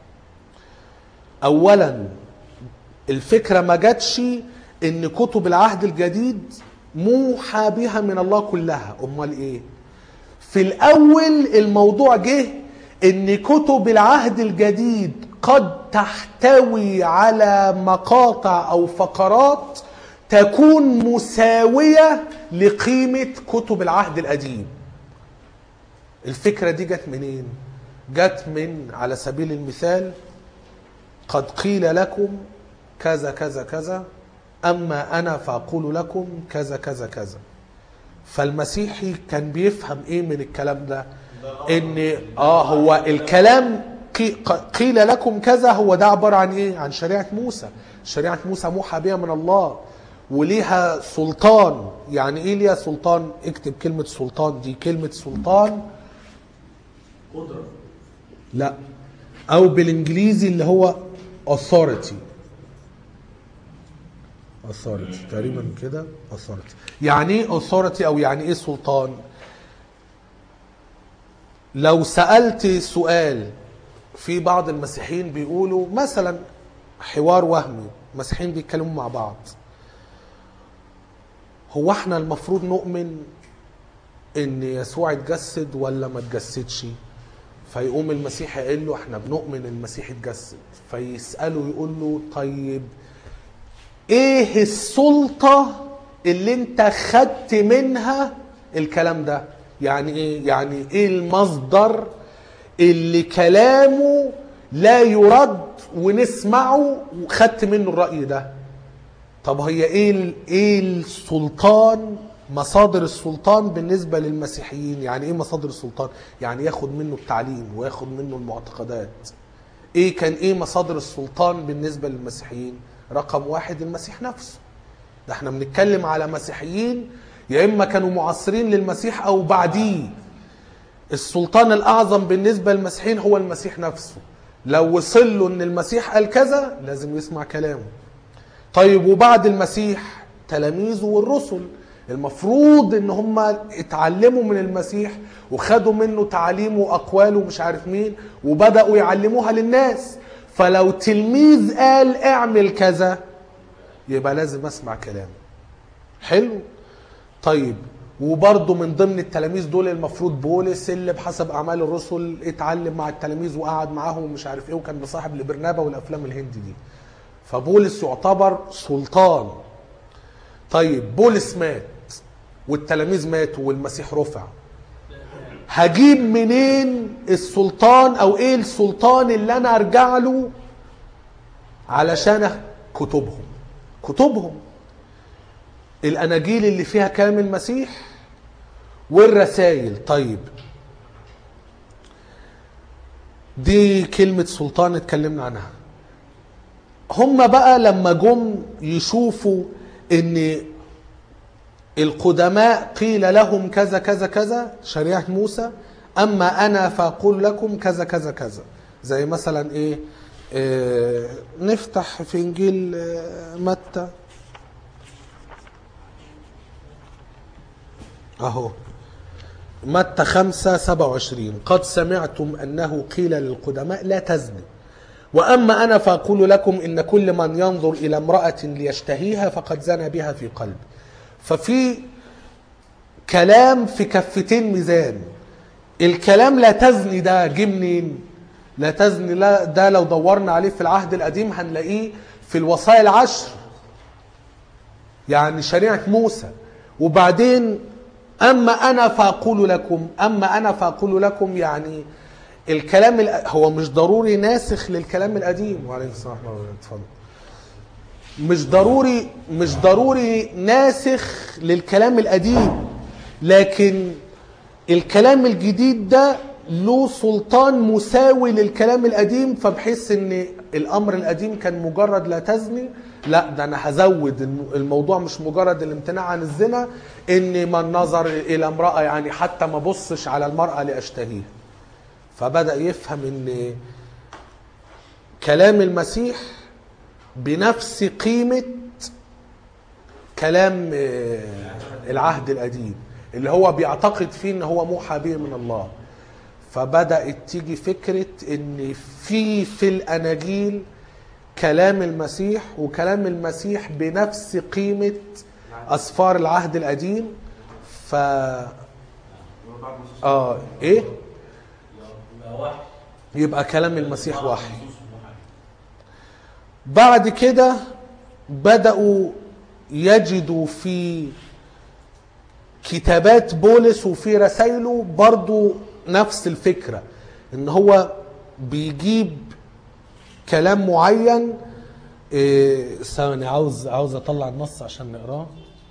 أولا الفكرة ما جاتش إن كتب العهد الجديد موحى بها من الله كلها، أمال إيه؟ في الأول الموضوع جه ان كتب العهد الجديد قد تحتوي على مقاطع او فقرات تكون مساويه لقيمه كتب العهد القديم الفكره دي جت منين جت من على سبيل المثال قد قيل لكم كذا كذا كذا اما انا فاقول لكم كذا كذا كذا فالمسيحي كان بيفهم ايه من الكلام ده ان اه هو الكلام قي- قيل لكم كذا هو ده عباره عن ايه عن شريعه موسى شريعه موسى موحى بها من الله وليها سلطان يعني ايه ليها سلطان اكتب كلمه سلطان دي كلمه سلطان قدرة لا او بالانجليزي اللي هو authority authority تقريبا كده authority يعني ايه authority او يعني ايه سلطان لو سألت سؤال في بعض المسيحيين بيقولوا مثلا حوار وهمي مسيحيين بيتكلموا مع بعض هو احنا المفروض نؤمن ان يسوع اتجسد ولا ما اتجسدش فيقوم المسيح يقول له احنا بنؤمن المسيح اتجسد فيسأله يقول له طيب ايه السلطة اللي انت خدت منها الكلام ده يعني ايه يعني ايه المصدر اللي كلامه لا يرد ونسمعه وخدت منه الرأي ده طب هي ايه ال- ايه السلطان مصادر السلطان بالنسبه للمسيحيين يعني ايه مصادر السلطان يعني ياخد منه التعليم وياخد منه المعتقدات ايه كان ايه مصادر السلطان بالنسبه للمسيحيين رقم واحد المسيح نفسه ده احنا بنتكلم على مسيحيين يا اما كانوا معاصرين للمسيح او بعديه السلطان الاعظم بالنسبه للمسيحيين هو المسيح نفسه لو وصل له ان المسيح قال كذا لازم يسمع كلامه طيب وبعد المسيح تلاميذه والرسل المفروض ان هم اتعلموا من المسيح وخدوا منه تعاليمه واقواله ومش عارف مين وبداوا يعلموها للناس فلو تلميذ قال اعمل كذا يبقى لازم اسمع كلامه حلو طيب وبرضه من ضمن التلاميذ دول المفروض بولس اللي بحسب اعمال الرسل اتعلم مع التلاميذ وقعد معاهم ومش عارف ايه وكان مصاحب لبرنابا والافلام الهندي دي فبولس يعتبر سلطان طيب بولس مات والتلاميذ ماتوا والمسيح رفع هجيب منين السلطان او ايه السلطان اللي انا ارجع له علشان أخ- كتبهم كتبهم الاناجيل اللي فيها كلام المسيح والرسائل طيب دي كلمة سلطان اتكلمنا عنها هم بقى لما جم يشوفوا ان القدماء قيل لهم كذا كذا كذا شريعة موسى أما أنا فأقول لكم كذا كذا كذا زي مثلا إيه آه نفتح في إنجيل آه متى أهو متى خمسة سبعة وعشرين قد سمعتم أنه قيل للقدماء لا تزني وأما أنا فأقول لكم إن كل من ينظر إلى امرأة ليشتهيها فقد زنى بها في قلبه ففي كلام في كفتين ميزان الكلام لا تزني ده جه منين لا تزني لا ده لو دورنا عليه في العهد القديم هنلاقيه في الوصايا العشر يعني شريعة موسى وبعدين أما أنا فأقول لكم أما أنا فأقول لكم يعني الكلام الأ- هو مش ضروري ناسخ للكلام القديم وعليكم السلام ورحمة الله اتفضل مش ضروري مش ضروري ناسخ للكلام القديم لكن الكلام الجديد ده له سلطان مساوي للكلام القديم فبحيث ان الامر القديم كان مجرد لا تزني لا ده انا هزود الم- الموضوع مش مجرد الامتناع عن الزنا ان من نظر الى امراه يعني حتى ما بصش على المراه لاشتهيها فبدا يفهم ان كلام المسيح بنفس قيمة كلام آه، العهد القديم اللي هو بيعتقد فيه ان هو موحى به من الله فبدأت تيجي فكرة ان في في الاناجيل كلام المسيح وكلام المسيح بنفس قيمة اسفار العهد القديم ف اه ايه يبقى كلام المسيح وحي بعد كده بدأوا يجدوا في كتابات بولس وفي رسائله برضو نفس الفكرة ان هو بيجيب كلام معين إيه، ثواني عاوز عاوز اطلع النص عشان نقراه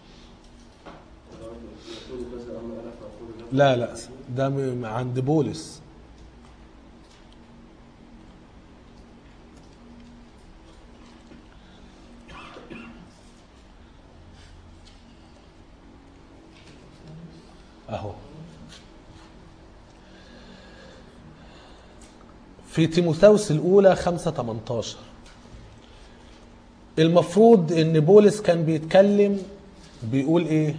لا لا ده م- عند بولس اهو في تيموثاوس الاولى 5 18 المفروض ان بولس كان بيتكلم بيقول ايه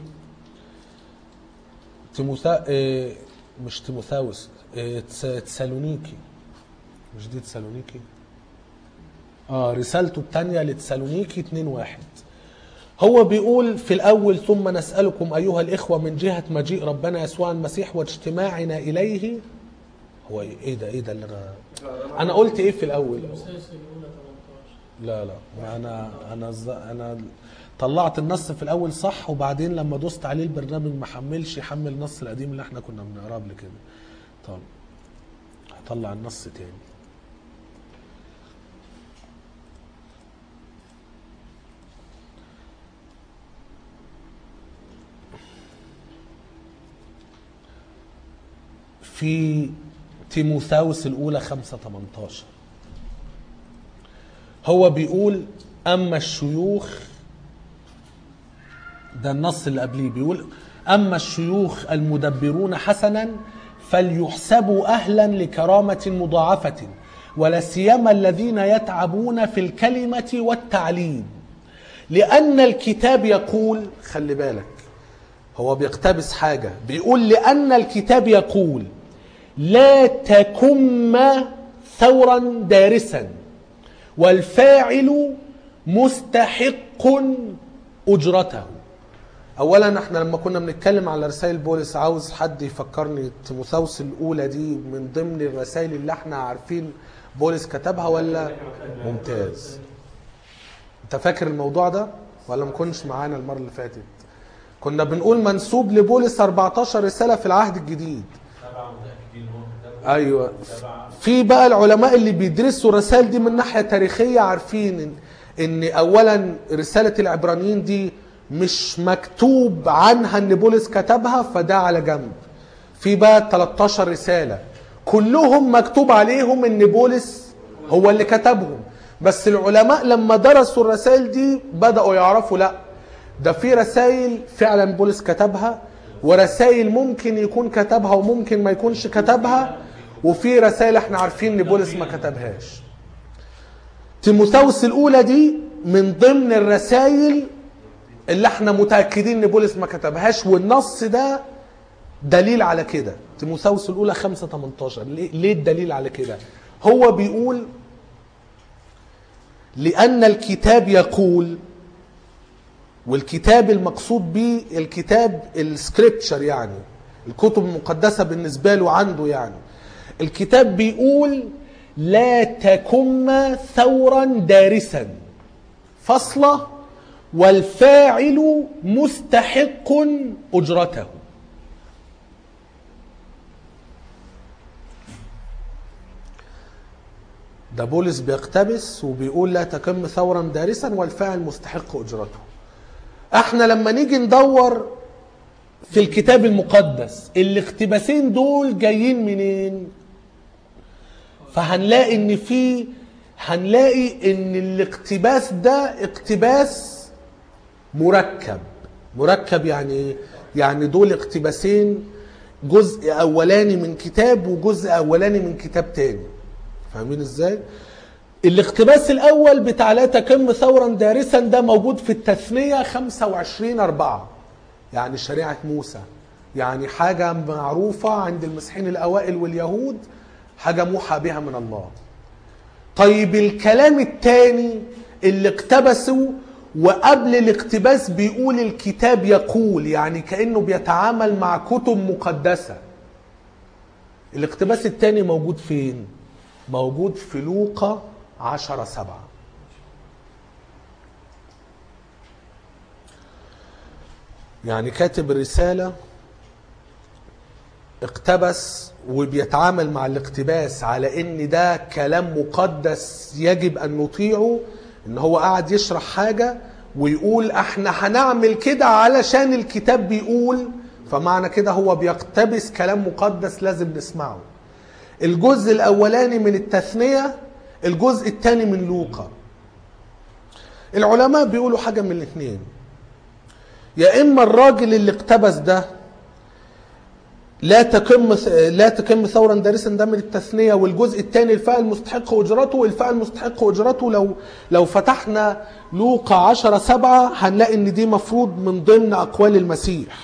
تيموثا إيه مش تيموثاوس إيه تس- تسالونيكي مش دي تسالونيكي اه رسالته الثانيه لتسالونيكي 2 1 هو بيقول في الأول ثم نسألكم أيها الإخوة من جهة مجيء ربنا يسوع المسيح واجتماعنا إليه هو إيه إيه ده إيه ده اللي أنا أنا قلت إيه في الأول المسلسل الاولى 18 لا لا ما أنا أنا ز- أنا طلعت النص في الأول صح وبعدين لما دوست عليه البرنامج ما حملش يحمل النص القديم اللي إحنا كنا بنقراه قبل كده طب هطلع النص تاني في تيموثاوس الأولى 5 18 هو بيقول أما الشيوخ ده النص اللي قبليه بيقول أما الشيوخ المدبرون حسنا فليحسبوا أهلا لكرامة مضاعفة ولا سيما الذين يتعبون في الكلمة والتعليم لأن الكتاب يقول خلي بالك هو بيقتبس حاجة بيقول لأن الكتاب يقول لا تكم ثورا دارسا والفاعل مستحق أجرته أولا احنا لما كنا بنتكلم على رسائل بولس عاوز حد يفكرني تيموثاوس الأولى دي من ضمن الرسائل اللي احنا عارفين بولس كتبها ولا ممتاز انت فاكر الموضوع ده ولا ما كنش معانا المره اللي فاتت كنا بنقول منسوب لبولس 14 رساله في العهد الجديد سبعة متأكدين إن هو كتبها ايوه سبعة في بقى العلماء اللي بيدرسوا الرسائل دي من ناحيه تاريخيه عارفين ان, إن اولا رساله العبرانيين دي مش مكتوب عنها ان بولس كتبها فده على جنب في بقى 13 رساله كلهم مكتوب عليهم ان بولس هو اللي كتبهم بس العلماء لما درسوا الرسائل دي بداوا يعرفوا لا ده في رسائل فعلا بولس كتبها ورسائل ممكن يكون كتبها وممكن ما يكونش كتبها وفي رسائل احنا عارفين ان بولس ما كتبهاش تيموثاوس الاولى دي من ضمن الرسائل اللي احنا متاكدين ان بولس ما كتبهاش والنص ده دليل على كده تيموثاوس الاولى 5 18 ليه, ليه الدليل على كده هو بيقول لان الكتاب يقول والكتاب المقصود به الكتاب السكريبتشر يعني الكتب المقدسة بالنسبة له عنده يعني الكتاب بيقول لا تكن ثورا دارسا فصلة والفاعل مستحق أجرته ده بولس بيقتبس وبيقول لا تكن ثورا دارسا والفاعل مستحق أجرته احنا لما نيجي ندور في الكتاب المقدس الاقتباسين دول جايين منين فهنلاقي ان في هنلاقي ان الاقتباس ده اقتباس مركب مركب يعني ايه يعني دول اقتباسين جزء اولاني من كتاب وجزء اولاني من كتاب تاني فاهمين ازاي الاقتباس الاول بتاع لا تكن ثورا دارسا ده موجود في التثنيه 25 4 يعني شريعه موسى يعني حاجه معروفه عند المسيحيين الاوائل واليهود حاجه موحى بها من الله طيب الكلام الثاني اللي اقتبسوا وقبل الاقتباس بيقول الكتاب يقول يعني كانه بيتعامل مع كتب مقدسه الاقتباس الثاني موجود فين موجود في لوقا عشرة سبعة يعني كاتب الرسالة اقتبس وبيتعامل مع الاقتباس على ان ده كلام مقدس يجب ان نطيعه ان هو قاعد يشرح حاجة ويقول احنا هنعمل كده علشان الكتاب بيقول فمعنى كده هو بيقتبس كلام مقدس لازم نسمعه الجزء الاولاني من التثنيه الجزء الثاني من لوقا العلماء بيقولوا حاجه من الاثنين يا اما الراجل اللي اقتبس ده لا تكم لا تكم ثورا دارسا ده من التثنيه والجزء الثاني الفاعل مستحق اجرته الفاعل مستحق اجرته لو لو فتحنا لوقا 10 7 هنلاقي ان دي مفروض من ضمن اقوال المسيح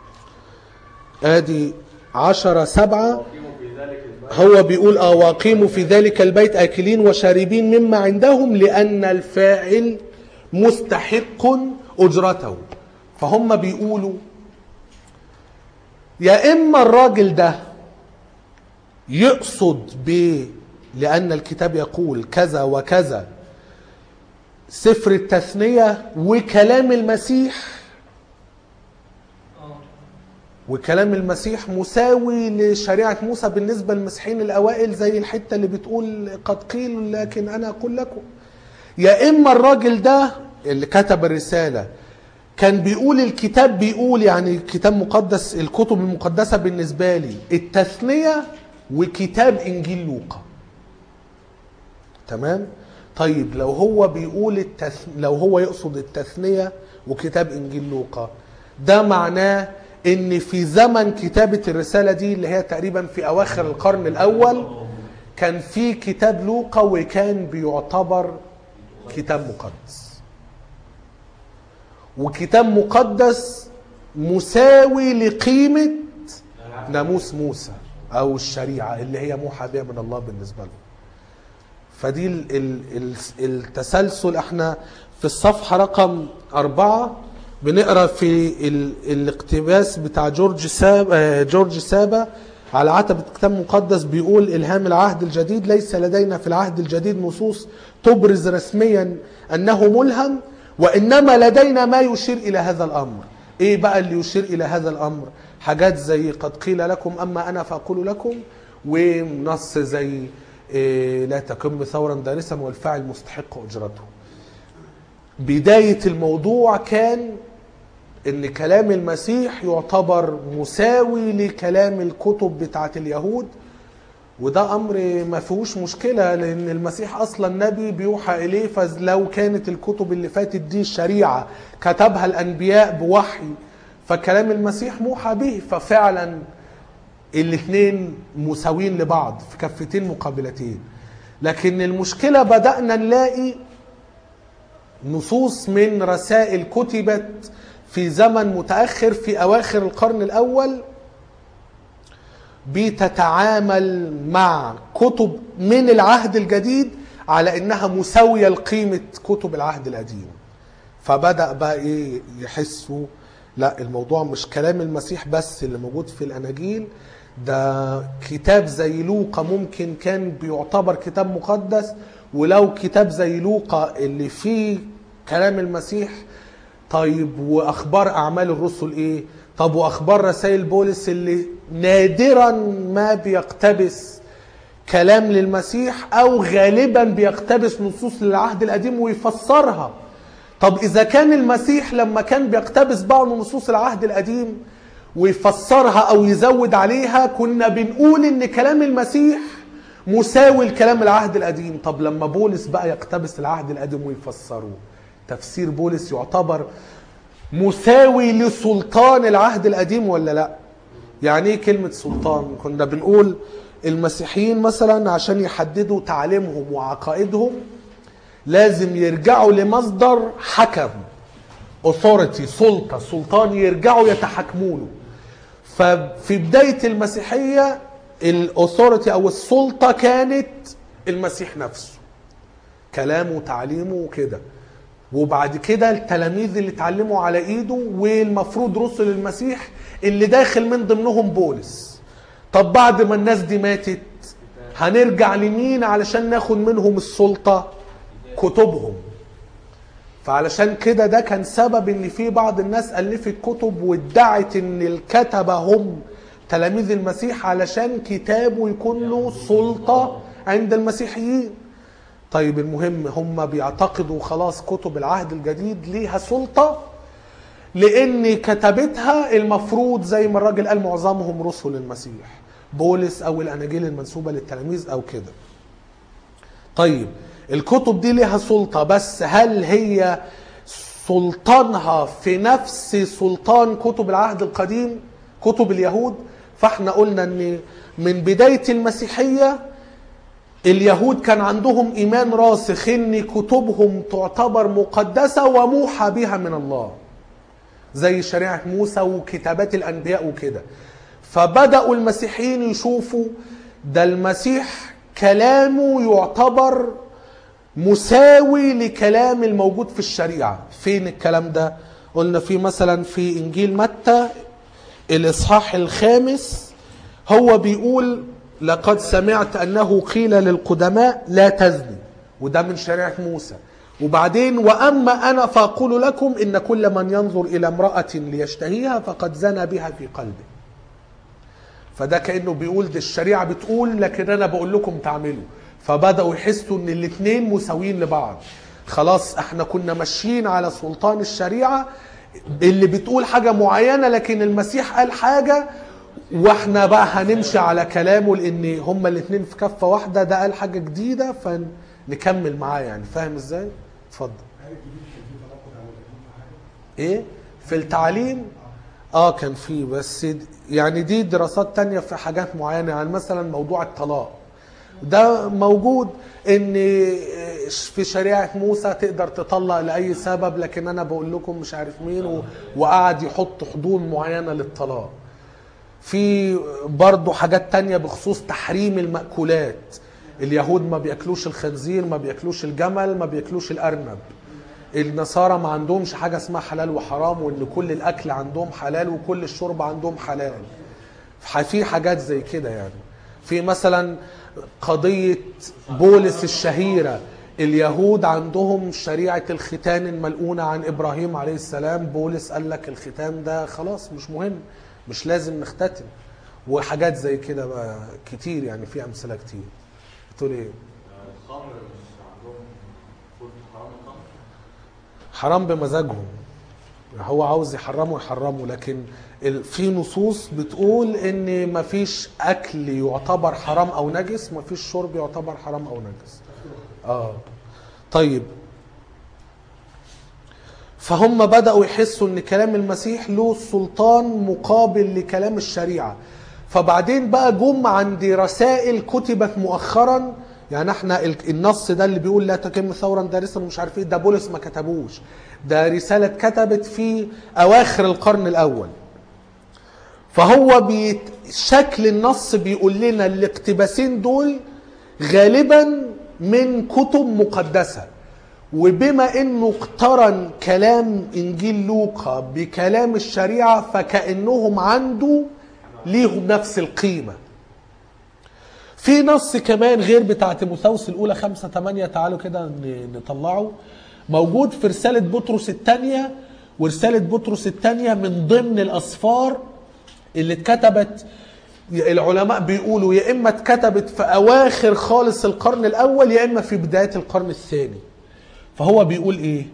ادي 10 7 وقيموا في ذلك البيت هو بيقول اه واقيموا في ذلك البيت اكلين وشاربين مما عندهم لان الفاعل مستحق اجرته فهم بيقولوا يا اما الراجل ده يقصد ب لان الكتاب يقول كذا وكذا سفر التثنيه وكلام المسيح اه وكلام المسيح مساوي لشريعة موسى بالنسبة للمسيحيين الأوائل زي الحتة اللي بتقول قد قيل لكن أنا أقول لكم يا إما الراجل ده اللي كتب الرسالة كان بيقول الكتاب بيقول يعني كتاب مقدس الكتب المقدسة بالنسبة لي التثنية وكتاب إنجيل لوقا تمام طيب لو هو بيقول التث... لو هو يقصد التثنية وكتاب إنجيل لوقا ده معناه ان في زمن كتابة الرسالة دي اللي هي تقريبا في اواخر القرن الاول كان في كتاب لوقا وكان بيعتبر كتاب مقدس وكتاب مقدس مساوي لقيمة ناموس موسى او الشريعة اللي هي موحى بها من الله بالنسبة له فدي ال- ال- ال- التسلسل احنا في الصفحة رقم أربعة بنقرا في ال- الاقتباس بتاع جورج سابا آه، جورج سابا على عتبة كتاب مقدس بيقول إلهام العهد الجديد ليس لدينا في العهد الجديد نصوص تبرز رسميا أنه ملهم وانما لدينا ما يشير الى هذا الامر ايه بقى اللي يشير الى هذا الامر حاجات زي قد قيل لكم اما انا فاقول لكم ونص زي إيه لا تكن ثورا دارسا والفاعل مستحق اجرته بدايه الموضوع كان ان كلام المسيح يعتبر مساوي لكلام الكتب بتاعت اليهود وده امر ما فيهوش مشكله لان المسيح اصلا نبي بيوحى اليه فلو كانت الكتب اللي فاتت دي شريعه كتبها الانبياء بوحي فكلام المسيح موحى به ففعلا الاثنين مساويين لبعض في كفتين مقابلتين لكن المشكله بدانا نلاقي نصوص من رسائل كتبت في زمن متاخر في اواخر القرن الاول بتتعامل مع كتب من العهد الجديد على انها مساويه لقيمه كتب العهد القديم فبدا بقى ايه يحسوا لا الموضوع مش كلام المسيح بس اللي موجود في الاناجيل ده كتاب زي لوقا ممكن كان بيعتبر كتاب مقدس ولو كتاب زي لوقا اللي فيه كلام المسيح طيب واخبار اعمال الرسل ايه طب واخبار رسائل بولس اللي نادرا ما بيقتبس كلام للمسيح او غالبا بيقتبس نصوص للعهد القديم ويفسرها طب اذا كان المسيح لما كان بيقتبس بعض نصوص العهد القديم ويفسرها او يزود عليها كنا بنقول ان كلام المسيح مساوي لكلام العهد القديم طب لما بولس بقى يقتبس العهد القديم ويفسره تفسير بولس يعتبر مساوي لسلطان العهد القديم ولا لا يعني ايه كلمة سلطان كنا بنقول المسيحيين مثلا عشان يحددوا تعليمهم وعقائدهم لازم يرجعوا لمصدر حكم authority سلطة سلطان يرجعوا يتحكموا له ففي بداية المسيحية الاثوريتي او السلطة كانت المسيح نفسه كلامه وتعليمه وكده وبعد كده التلاميذ اللي اتعلموا على ايده والمفروض رسل المسيح اللي داخل من ضمنهم بولس طب بعد ما الناس دي ماتت هنرجع لمين علشان ناخد منهم السلطة كتبهم فعلشان كده ده كان سبب ان في بعض الناس الفت كتب وادعت ان الكتبة هم تلاميذ المسيح علشان كتابه يكون له سلطة عند المسيحيين طيب المهم هم بيعتقدوا خلاص كتب العهد الجديد ليها سلطة لان كتبتها المفروض زي ما الراجل قال معظمهم رسل المسيح بولس او الاناجيل المنسوبة للتلاميذ او كده طيب الكتب دي ليها سلطة بس هل هي سلطانها في نفس سلطان كتب العهد القديم كتب اليهود فاحنا قلنا ان من بداية المسيحية اليهود كان عندهم ايمان راسخ ان كتبهم تعتبر مقدسة وموحى بها من الله زي شريعة موسى وكتابات الانبياء وكده فبدأوا المسيحيين يشوفوا ده المسيح كلامه يعتبر مساوي لكلام الموجود في الشريعة فين الكلام ده قلنا في مثلا في انجيل متى الاصحاح الخامس هو بيقول لقد سمعت انه قيل للقدماء لا تزني وده من شريعة موسى وبعدين واما انا فاقول لكم ان كل من ينظر الى امرأة ليشتهيها فقد زنى بها في قلبه فده كانه بيقول دي الشريعه بتقول لكن انا بقول لكم تعملوا فبداوا يحسوا ان الاثنين مساويين لبعض خلاص احنا كنا ماشيين على سلطان الشريعه اللي بتقول حاجه معينه لكن المسيح قال حاجه واحنا بقى هنمشي على كلامه لان هما الاثنين في كفه واحده ده قال حاجه جديده فنكمل معاه يعني فاهم ازاي اتفضل ايه في التعليم اه كان في بس يعني دي دراسات تانية في حاجات معينة يعني مثلا موضوع الطلاق ده موجود ان في شريعة موسى تقدر تطلق لأي سبب لكن انا بقول لكم مش عارف مين و... وقعد يحط حدود معينة للطلاق في برضو حاجات تانية بخصوص تحريم المأكولات اليهود ما بياكلوش الخنزير ما بياكلوش الجمل ما بياكلوش الأرنب النصارى ما عندهمش حاجة اسمها حلال وحرام وان كل الاكل عندهم حلال وكل الشرب عندهم حلال في حاجات زي كده يعني في مثلا قضية بولس الشهيرة اليهود عندهم شريعة الختان الملؤونة عن إبراهيم عليه السلام بولس قال لك الختان ده خلاص مش مهم مش لازم نختتن وحاجات زي كده بقى كتير يعني في أمثلة كتير بتقول إيه؟ الخمر مش عندهم فول حرام الخمر حرام بمزاجهم هو عاوز يحرمه يحرمه لكن ال- في نصوص بتقول ان مفيش اكل يعتبر حرام او نجس مفيش شرب يعتبر حرام او نجس اه طيب فهم بدأوا يحسوا ان كلام المسيح له سلطان مقابل لكلام الشريعة فبعدين بقى جم عند رسائل كتبت مؤخرا يعني احنا ال- النص ده اللي بيقول لا تتم ثورا دارسا ومش عارف ايه ده بولس ما كتبوش ده رسالة اتكتبت في اواخر القرن الاول فهو بيت شكل النص بيقول لنا الاقتباسين دول غالبا من كتب مقدسة وبما انه اقترن كلام انجيل لوقا بكلام الشريعة فكأنهم عنده ليهم نفس القيمة في نص كمان غير بتاع تيموثاوس الاولى خمسة تمانية تعالوا كده ن- نطلعه موجود في رسالة بطرس الثانية ورسالة بطرس الثانية من ضمن الأسفار اللي اتكتبت العلماء بيقولوا يا إما اتكتبت في أواخر خالص القرن الأول يا إما في بداية القرن الثاني فهو بيقول إيه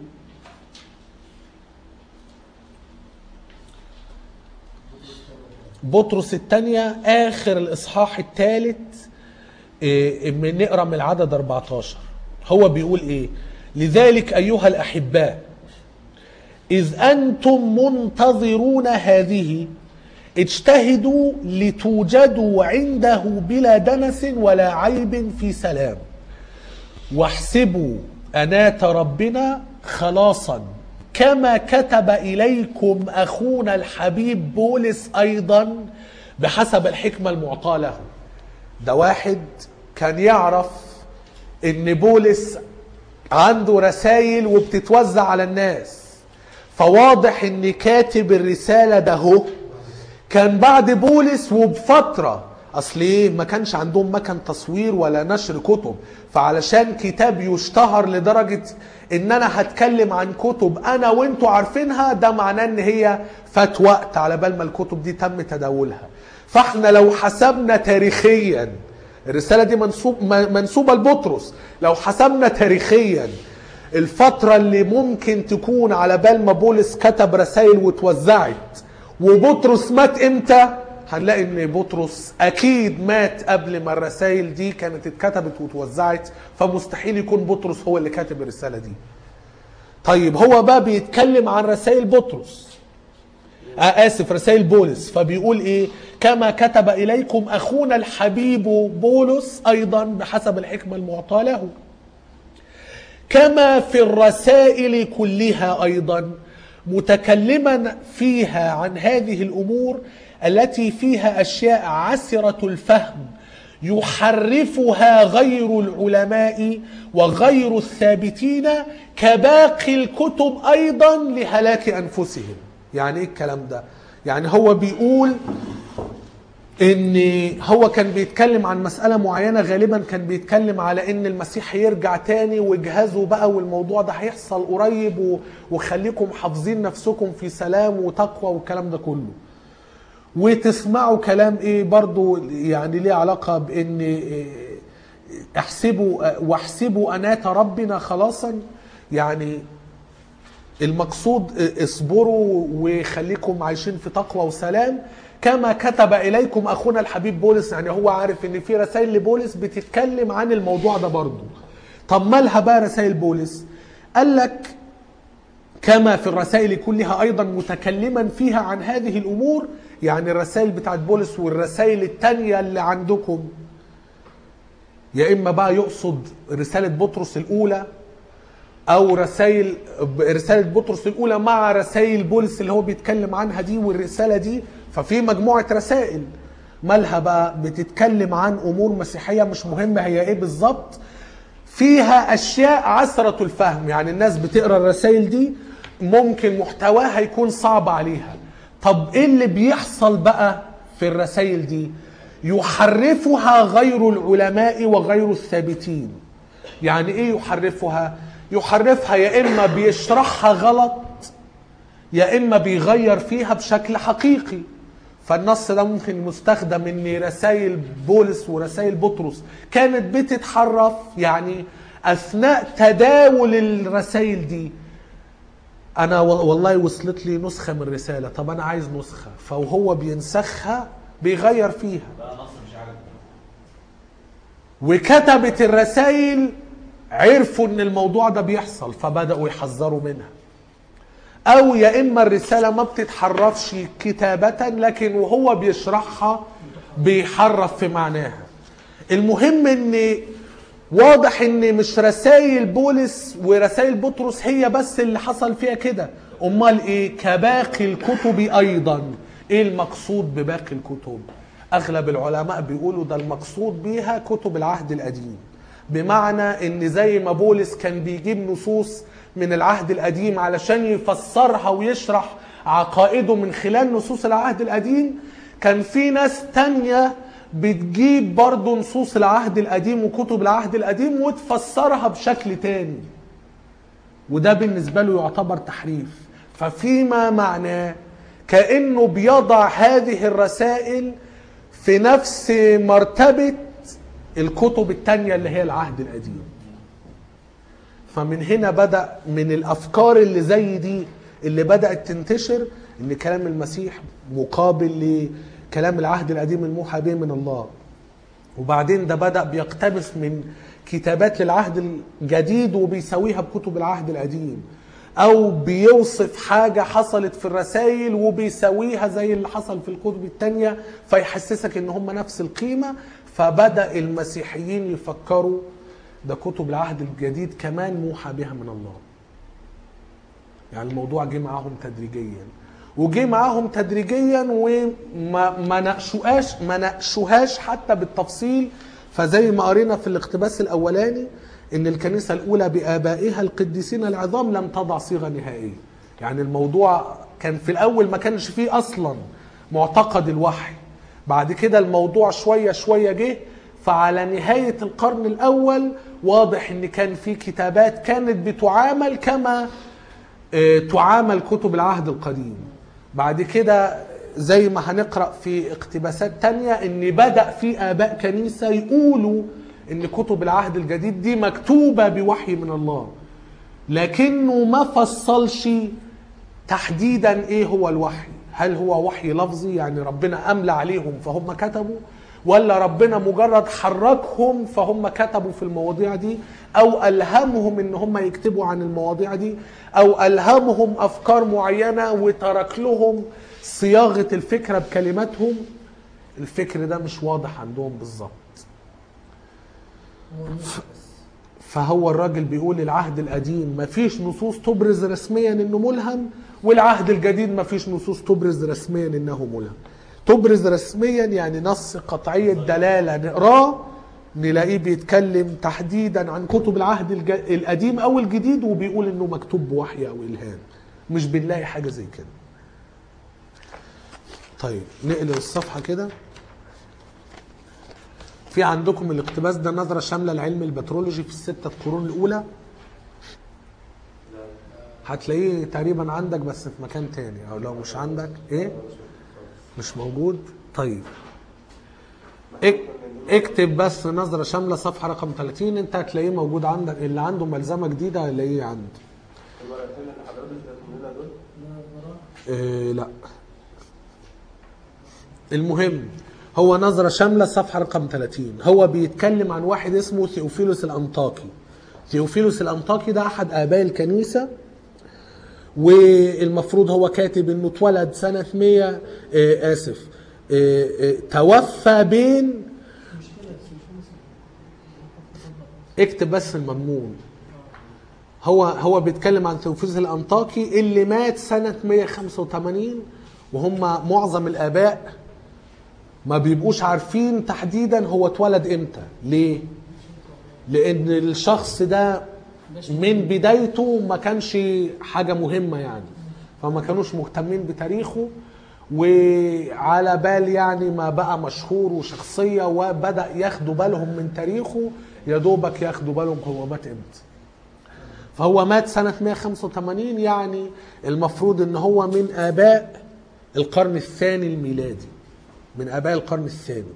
بطرس الثانية آخر الإصحاح الثالث إيه، من نقرا من العدد 14 هو بيقول ايه لذلك ايها الاحباء اذ انتم منتظرون هذه اجتهدوا لتوجدوا عنده بلا دنس ولا عيب في سلام واحسبوا انات ربنا خلاصا كما كتب اليكم اخونا الحبيب بولس ايضا بحسب الحكمه المعطاه له ده واحد كان يعرف ان بولس عنده رسائل وبتتوزع على الناس فواضح ان كاتب الرسالة ده هو كان بعد بولس وبفترة اصل ايه ما كانش عندهم مكان تصوير ولا نشر كتب فعلشان كتاب يشتهر لدرجة ان انا هتكلم عن كتب انا وانتوا عارفينها ده معناه ان هي فات وقت على بال ما الكتب دي تم تداولها فاحنا لو حسبنا تاريخيا الرسالة دي منسوب م- منسوبة لبطرس لو حسبنا تاريخيا الفترة اللي ممكن تكون على بال ما بولس كتب رسائل واتوزعت وبطرس مات امتى هنلاقي ان بطرس اكيد مات قبل ما الرسائل دي كانت اتكتبت واتوزعت فمستحيل يكون بطرس هو اللي كاتب الرسالة دي طيب هو بقى بيتكلم عن رسائل بطرس آه اسف رسائل بولس فبيقول ايه كما كتب اليكم اخونا الحبيب بولس ايضا بحسب الحكمه المعطاه له كما في الرسائل كلها ايضا متكلما فيها عن هذه الامور التي فيها اشياء عسره الفهم يحرفها غير العلماء وغير الثابتين كباقي الكتب ايضا لهلاك انفسهم يعني ايه الكلام ده يعني هو بيقول ان هو كان بيتكلم عن مسألة معينة غالبا كان بيتكلم على ان المسيح هيرجع تاني واجهزوا بقى والموضوع ده هيحصل قريب و- وخليكم حافظين نفسكم في سلام وتقوى والكلام ده كله وتسمعوا كلام ايه برضو يعني ليه علاقة بان إيه احسبوا واحسبوا انات ربنا خلاصا يعني المقصود اصبروا وخليكم عايشين في تقوى وسلام كما كتب اليكم اخونا الحبيب بولس يعني هو عارف ان في رسائل لبولس بتتكلم عن الموضوع ده برضه طب مالها بقى رسائل بولس قال لك كما في الرسائل كلها ايضا متكلما فيها عن هذه الامور يعني الرسائل بتاعت بولس والرسائل التانية اللي عندكم يا اما بقى يقصد رسالة بطرس الاولى او رسائل رساله بطرس الاولى مع رسائل بولس اللي هو بيتكلم عنها دي والرساله دي ففي مجموعه رسائل مالها بقى بتتكلم عن امور مسيحيه مش مهمه هي ايه بالظبط فيها اشياء عسره الفهم يعني الناس بتقرا الرسائل دي ممكن محتواها يكون صعب عليها طب ايه اللي بيحصل بقى في الرسائل دي يحرفها غير العلماء وغير الثابتين يعني ايه يحرفها يحرفها يا اما بيشرحها غلط يا اما بيغير فيها بشكل حقيقي فالنص ده ممكن مستخدم ان رسائل بولس ورسائل بطرس كانت بتتحرف يعني اثناء تداول الرسائل دي انا و- والله وصلت لي نسخه من الرساله طب انا عايز نسخه فوهو بينسخها بيغير فيها بقى نص مش عارف وكتبت الرسائل عرفوا ان الموضوع ده بيحصل فبداوا يحذروا منها او يا اما الرساله ما بتتحرفش كتابه لكن وهو بيشرحها بيحرف في معناها المهم ان واضح ان مش رسائل بولس ورسائل بطرس هي بس اللي حصل فيها كده امال ايه كباقي الكتب ايضا ايه المقصود بباقي الكتب اغلب العلماء بيقولوا ده المقصود بيها كتب العهد القديم بمعنى ان زي ما بولس كان بيجيب نصوص من العهد القديم علشان يفسرها ويشرح عقائده من خلال نصوص العهد القديم كان في ناس تانية بتجيب برضه نصوص العهد القديم وكتب العهد القديم وتفسرها بشكل تاني وده بالنسبة له يعتبر تحريف ففيما معناه كأنه بيضع هذه الرسائل في نفس مرتبة الكتب التانية اللي هي العهد القديم فمن هنا بدأ من الأفكار اللي زي دي اللي بدأت تنتشر إن كلام المسيح مقابل لكلام العهد القديم الموحى به من الله وبعدين ده بدأ بيقتبس من كتابات للعهد الجديد وبيساويها بكتب العهد القديم أو بيوصف حاجة حصلت في الرسائل وبيساويها زي اللي حصل في الكتب التانية فيحسسك إن هم نفس القيمة فبدأ المسيحيين يفكروا ده كتب العهد الجديد كمان موحى بها من الله يعني الموضوع جه معاهم تدريجيا وجه معاهم تدريجيا وما ما ناقشوهاش ما ناقشوهاش حتى بالتفصيل فزي ما قرينا في الاقتباس الاولاني ان الكنيسه الاولى بابائها القديسين العظام لم تضع صيغه نهائيه يعني الموضوع كان في الاول ما كانش فيه اصلا معتقد الوحي بعد كده الموضوع شويه شويه جه فعلى نهايه القرن الاول واضح ان كان في كتابات كانت بتعامل كما آه، تعامل كتب العهد القديم بعد كده زي ما هنقرأ في اقتباسات تانية ان بدأ في آباء كنيسة يقولوا ان كتب العهد الجديد دي مكتوبة بوحي من الله لكنه ما فصلش تحديدا ايه هو الوحي هل هو وحي لفظي يعني ربنا املى عليهم فهم كتبوا ولا ربنا مجرد حركهم فهم كتبوا في المواضيع دي او الهمهم ان هم يكتبوا عن المواضيع دي او الهمهم افكار معينه وترك لهم صياغه الفكره بكلماتهم الفكر ده مش واضح عندهم بالظبط فهو الراجل بيقول العهد القديم مفيش نصوص تبرز رسميا انه ملهم والعهد الجديد مفيش نصوص تبرز رسميا انه ملهم تبرز رسميا يعني نص قطعي الدلاله نقراه نلاقيه بيتكلم تحديدا عن كتب العهد الج- القديم او الجديد وبيقول انه مكتوب بوحي او الهام مش بنلاقي حاجه زي كده طيب نقلب الصفحه كده في عندكم الاقتباس ده نظرة شاملة لعلم البترولوجي في الستة قرون الأولى هتلاقيه تقريبا عندك بس في مكان تاني أو لو مش عندك إيه مش موجود طيب اك- اكتب بس نظرة شاملة صفحة رقم 30 انت هتلاقيه موجود عندك اللي عنده ملزمة جديدة هيلاقيه عنده الورقتين اللي حضرتك اديتهم لنا دول إيه لا المهم هو نظرة شاملة صفحة رقم 30 هو بيتكلم عن واحد اسمه ثيوفيلوس الأنطاكي ثيوفيلوس الأنطاكي ده أحد آباء الكنيسة والمفروض هو كاتب انه اتولد سنة 100 آه آسف آه آه توفى بين اكتب بس المضمون هو هو بيتكلم عن ثيوفيلوس الانطاكي اللي مات سنه 185 وهم معظم الاباء ما بيبقوش عارفين تحديدا هو اتولد امتى ليه لان الشخص ده من بدايته ما كانش حاجه مهمه يعني فما كانوش مهتمين بتاريخه وعلى بال يعني ما بقى مشهور وشخصيه وبدا ياخدوا بالهم من تاريخه يا دوبك ياخدوا بالهم هو مات امتى فهو مات سنة 185 يعني المفروض ان هو من اباء القرن الثاني الميلادي من اباء القرن الثاني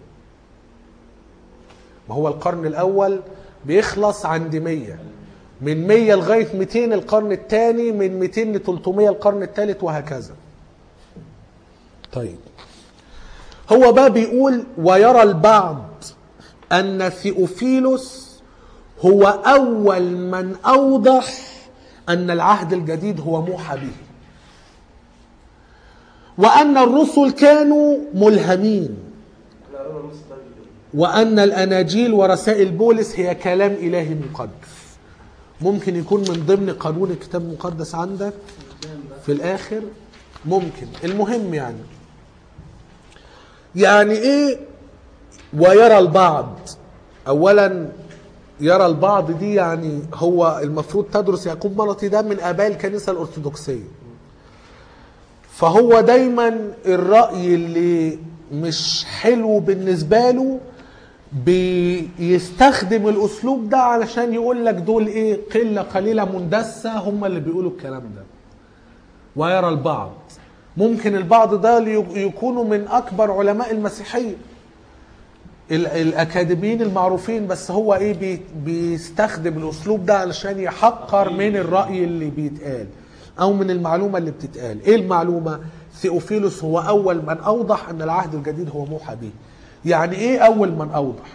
ما هو القرن الاول بيخلص عند 100 من 100 لغايه 200 القرن الثاني من 200 ل 300 القرن الثالث وهكذا طيب هو بقى بيقول ويرى البعض ان ثيوفيلوس هو اول من اوضح ان العهد الجديد هو موحى به وان الرسل كانوا ملهمين وان الاناجيل ورسائل بولس هي كلام الهي مقدس ممكن يكون من ضمن قانون الكتاب المقدس عندك في الاخر ممكن المهم يعني يعني ايه ويرى البعض اولا يرى البعض دي يعني هو المفروض تدرس يعقوب مرتي ده من اباء الكنيسه الارثوذكسيه فهو دايما الراي اللي مش حلو بالنسبه له بيستخدم الاسلوب ده علشان يقول لك دول ايه قله قليله مندسه هم اللي بيقولوا الكلام ده ويرى البعض ممكن البعض ده لي- يكونوا من اكبر علماء المسيحيه ال- الاكاديميين المعروفين بس هو ايه بي بيستخدم الاسلوب ده علشان يحقر من الراي اللي بيتقال او من المعلومه اللي بتتقال ايه المعلومه ثيوفيلوس هو اول من اوضح ان العهد الجديد هو موحى به يعني ايه اول من اوضح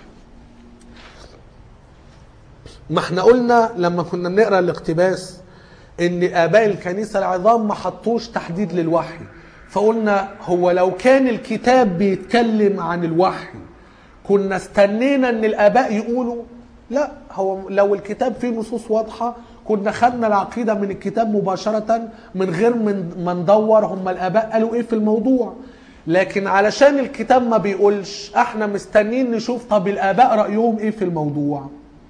ما احنا قلنا لما كنا بنقرا الاقتباس ان اباء الكنيسه العظام ما حطوش تحديد للوحي فقلنا هو لو كان الكتاب بيتكلم عن الوحي كنا استنينا ان الاباء يقولوا لا هو لو الكتاب فيه نصوص واضحه كنا خدنا العقيده من الكتاب مباشره من غير من ما ندور هم الاباء قالوا ايه في الموضوع لكن علشان الكتاب ما بيقولش احنا مستنيين نشوف طب الاباء رايهم ايه في الموضوع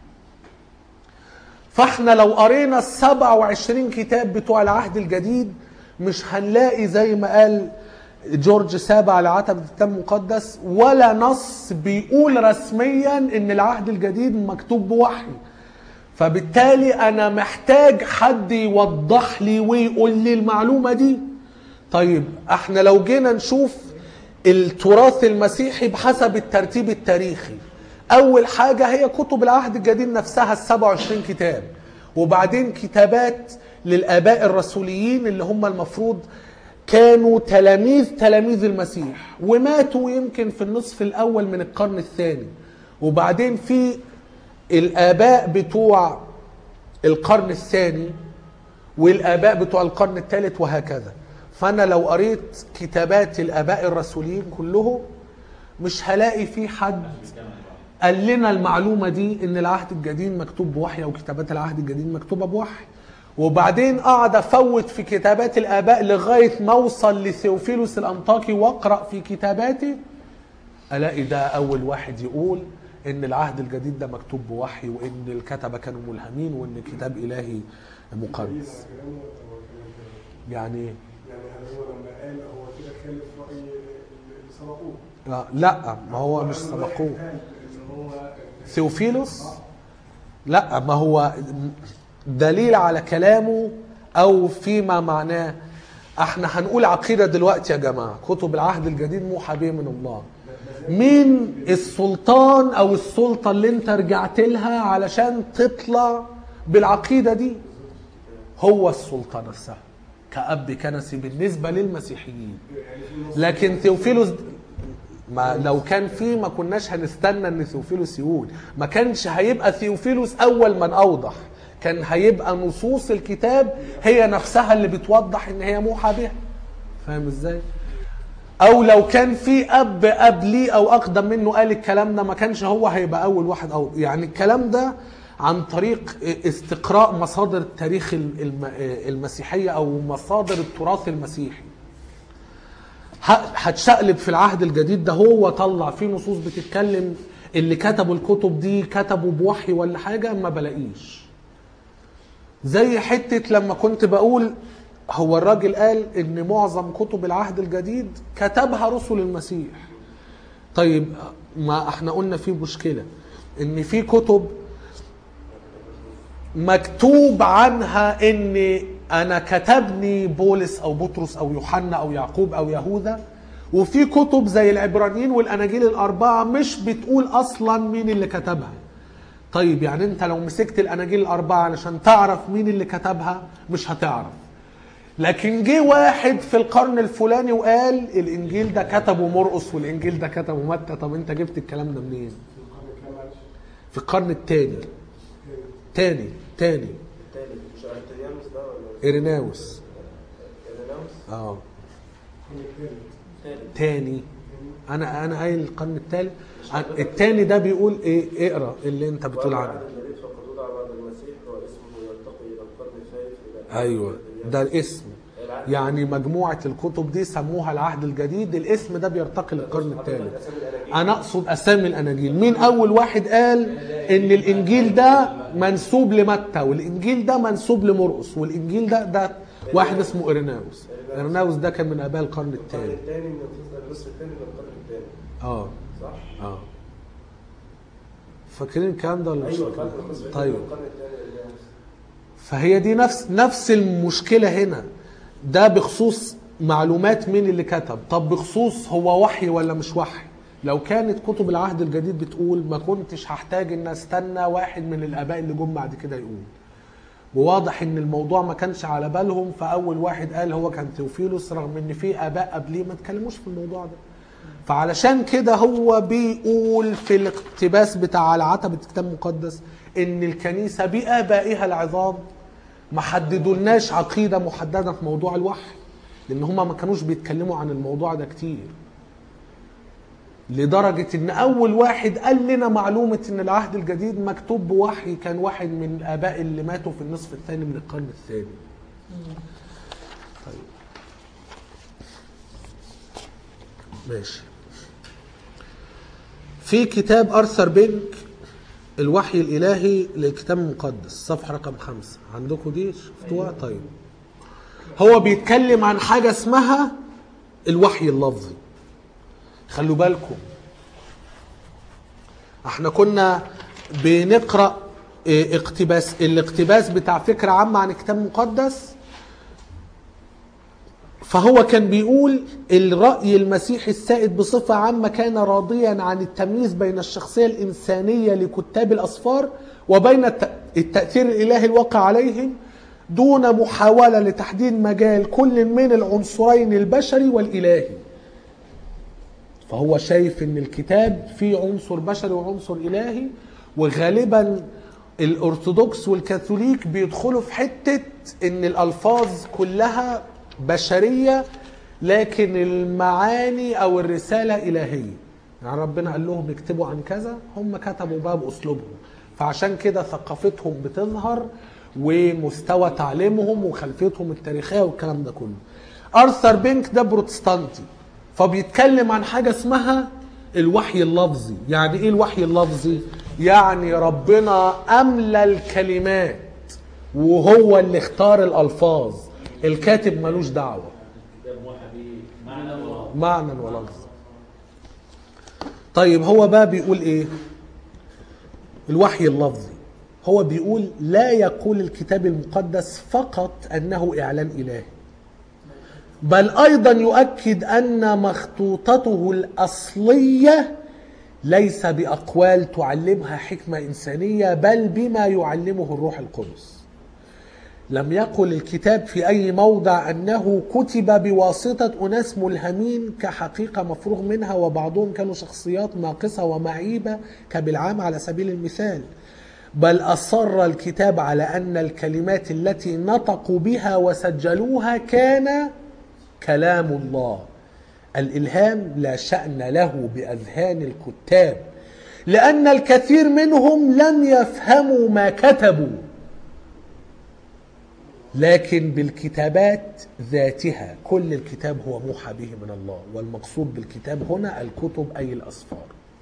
فاحنا لو قرينا ال 27 كتاب بتوع العهد الجديد مش هنلاقي زي ما قال جورج سابع على عتبة الكتاب المقدس ولا نص بيقول رسميا ان العهد الجديد مكتوب بوحي فبالتالي انا محتاج حد يوضح لي ويقول لي المعلومة دي طيب احنا لو جينا نشوف التراث المسيحي بحسب الترتيب التاريخي اول حاجة هي كتب العهد الجديد نفسها ال 27 كتاب وبعدين كتابات للاباء الرسوليين اللي هم المفروض كانوا تلاميذ تلاميذ المسيح وماتوا يمكن في النصف الاول من القرن الثاني وبعدين في الاباء بتوع القرن الثاني والاباء بتوع القرن الثالث وهكذا فانا لو قريت كتابات الاباء الرسوليين كلهم مش هلاقي في حد قال لنا المعلومه دي ان العهد الجديد مكتوب بوحي او كتابات العهد الجديد مكتوبه بوحي وبعدين اقعد افوت في كتابات الاباء لغايه ما اوصل لثيوفيلوس الانطاكي واقرا في كتاباته الاقي ده اول واحد يقول ان العهد الجديد ده مكتوب بوحي وان الكتبه كانوا ملهمين وان كتاب الهي مقدس يعني إيه؟ يعني هل هو لما قال هو كده خالف راي اللي سبقوه لا, لا ما هو مش سبقوه قال ان هو ثيوفيلوس لا ما هو دليل على كلامه او فيما معناه احنا هنقول عقيده دلوقتي يا جماعه كتب العهد الجديد موحى به من الله مين السلطان او السلطه اللي انت رجعت لها علشان تطلع بالعقيده دي هو السلطه نفسها كأب كنسي بالنسبة للمسيحيين لكن ثيوفيلوس ما لو كان في ما كناش هنستنى ان ثيوفيلوس يقول ما كانش هيبقى ثيوفيلوس اول من اوضح كان هيبقى نصوص الكتاب هي نفسها اللي بتوضح ان هي موحى بها فاهم ازاي او لو كان في اب قبليه او اقدم منه قال الكلام ده ما كانش هو هيبقى اول واحد او يعني الكلام ده عن طريق استقراء مصادر التاريخ الم- المسيحيه او مصادر التراث المسيحي ه- هتشقلب في العهد الجديد ده هو طلع فيه نصوص بتتكلم اللي كتبوا الكتب دي كتبوا بوحي ولا حاجه ما بلاقيش زي حته لما كنت بقول هو الراجل قال ان معظم كتب العهد الجديد كتبها رسل المسيح طيب ما احنا قلنا في مشكله ان في كتب مكتوب عنها ان انا كتبني بولس او بطرس او يوحنا او يعقوب او يهوذا وفي كتب زي العبرانيين والاناجيل الاربعه مش بتقول اصلا مين اللي كتبها طيب يعني انت لو مسكت الاناجيل الاربعه علشان تعرف مين اللي كتبها مش هتعرف لكن جه واحد في القرن الفلاني وقال الانجيل ده كتبه مرقس والانجيل ده كتبه متى طب انت جبت الكلام ده منين في القرن الثاني تاني تاني التالت مش ارتيانوس ده ولا إيريناوس إيريناوس؟ اه تالت تاني انا انا قايل القرن الثالث الثاني ده بيقول ايه اقرا اللي انت بتقول وأما عنه عهد الجديد فقد وضع بعد المسيح واسمه يرتقي الى القرن الثالث الى ايوه ده الاسم العهد يعني مجموعه الكتب دي سموها العهد الجديد الاسم ده بيرتقي للقرن الثالث اسامي الاناجيل انا اقصد اسامي الاناجيل مين اول واحد قال ان الانجيل ده منسوب لمتى والانجيل ده منسوب لمرقس والانجيل ده ده واحد اسمه اريناوس اريناوس ده كان من اباء القرن القرن الثاني الثاني من النصف الثاني من القرن الثاني اه صح؟ اه فاكرين الكلام ده ولا مش ايوه فاكرين؟ فاكر النصف الثاني طيب من القرن الثاني إيريناوس. فهي دي نفس نفس المشكلة هنا ده بخصوص معلومات مين اللي كتب طب بخصوص هو وحي ولا مش وحي لو كانت كتب العهد الجديد بتقول ما كنتش هحتاج ان استنى واحد من الاباء اللي جم بعد كده يقول وواضح ان الموضوع ما كانش على بالهم فاول واحد قال هو كان تيوفيلوس رغم ان في اباء قبليه ما اتكلموش في الموضوع ده فعلشان كده هو بيقول في الاقتباس بتاع العتبة الكتاب المقدس ان الكنيسة بآبائها العظام ما حددولناش عقيدة محددة في موضوع الوحي لان هما ما كانوش بيتكلموا عن الموضوع ده كتير لدرجة ان اول واحد قال لنا معلومة ان العهد الجديد مكتوب بوحي كان واحد من الاباء اللي ماتوا في النصف الثاني من القرن الثاني طيب ماشي في كتاب ارثر بينك الوحي الالهي للكتاب المقدس صفحه رقم خمسة عندكم دي شفتوها طيب هو بيتكلم عن حاجه اسمها الوحي اللفظي خلوا بالكم احنا كنا بنقرا اه، اقتباس الاقتباس بتاع فكره عامه عن الكتاب المقدس فهو كان بيقول الرأي المسيحي السائد بصفة عامة كان راضيا عن التمييز بين الشخصية الإنسانية لكتاب الأسفار وبين الت- التأثير الإلهي الواقع عليهم دون محاولة لتحديد مجال كل من العنصرين البشري والإلهي فهو شايف ان الكتاب فيه عنصر بشري وعنصر الهي وغالبا الارثوذكس والكاثوليك بيدخلوا في حته ان الالفاظ كلها بشريه لكن المعاني او الرساله الهيه يعني ربنا قال لهم اكتبوا عن كذا هم كتبوا بقى باسلوبهم فعشان كده ثقافتهم بتظهر ومستوى تعليمهم وخلفيتهم التاريخيه والكلام ده كله ارثر بينك ده بروتستانتي فبيتكلم عن حاجه اسمها الوحي اللفظي يعني ايه الوحي اللفظي يعني ربنا املى الكلمات وهو اللي اختار الالفاظ الكاتب ملوش دعوه الكتاب موحى به معنى ولفظ معنى ولفظ طيب هو بقى بيقول ايه الوحي اللفظي هو بيقول لا يقول الكتاب المقدس فقط انه اعلان الهي بل ايضا يؤكد ان مخطوطته الاصليه ليس باقوال تعلمها حكمه انسانيه بل بما يعلمه الروح القدس لم يقل الكتاب في أي موضع أنه كتب بواسطة أناس ملهمين كحقيقة مفروغ منها وبعضهم كانوا شخصيات ناقصة ومعيبة كبلعام على سبيل المثال بل أصر الكتاب على أن الكلمات التي نطقوا بها وسجلوها كان كلام الله الإلهام لا شأن له بأذهان الكتاب لأن الكثير منهم لم يفهموا ما كتبوا لكن بالكتابات ذاتها كل الكتاب هو موحى به من الله والمقصود بالكتاب هنا الكتب أي الأسفار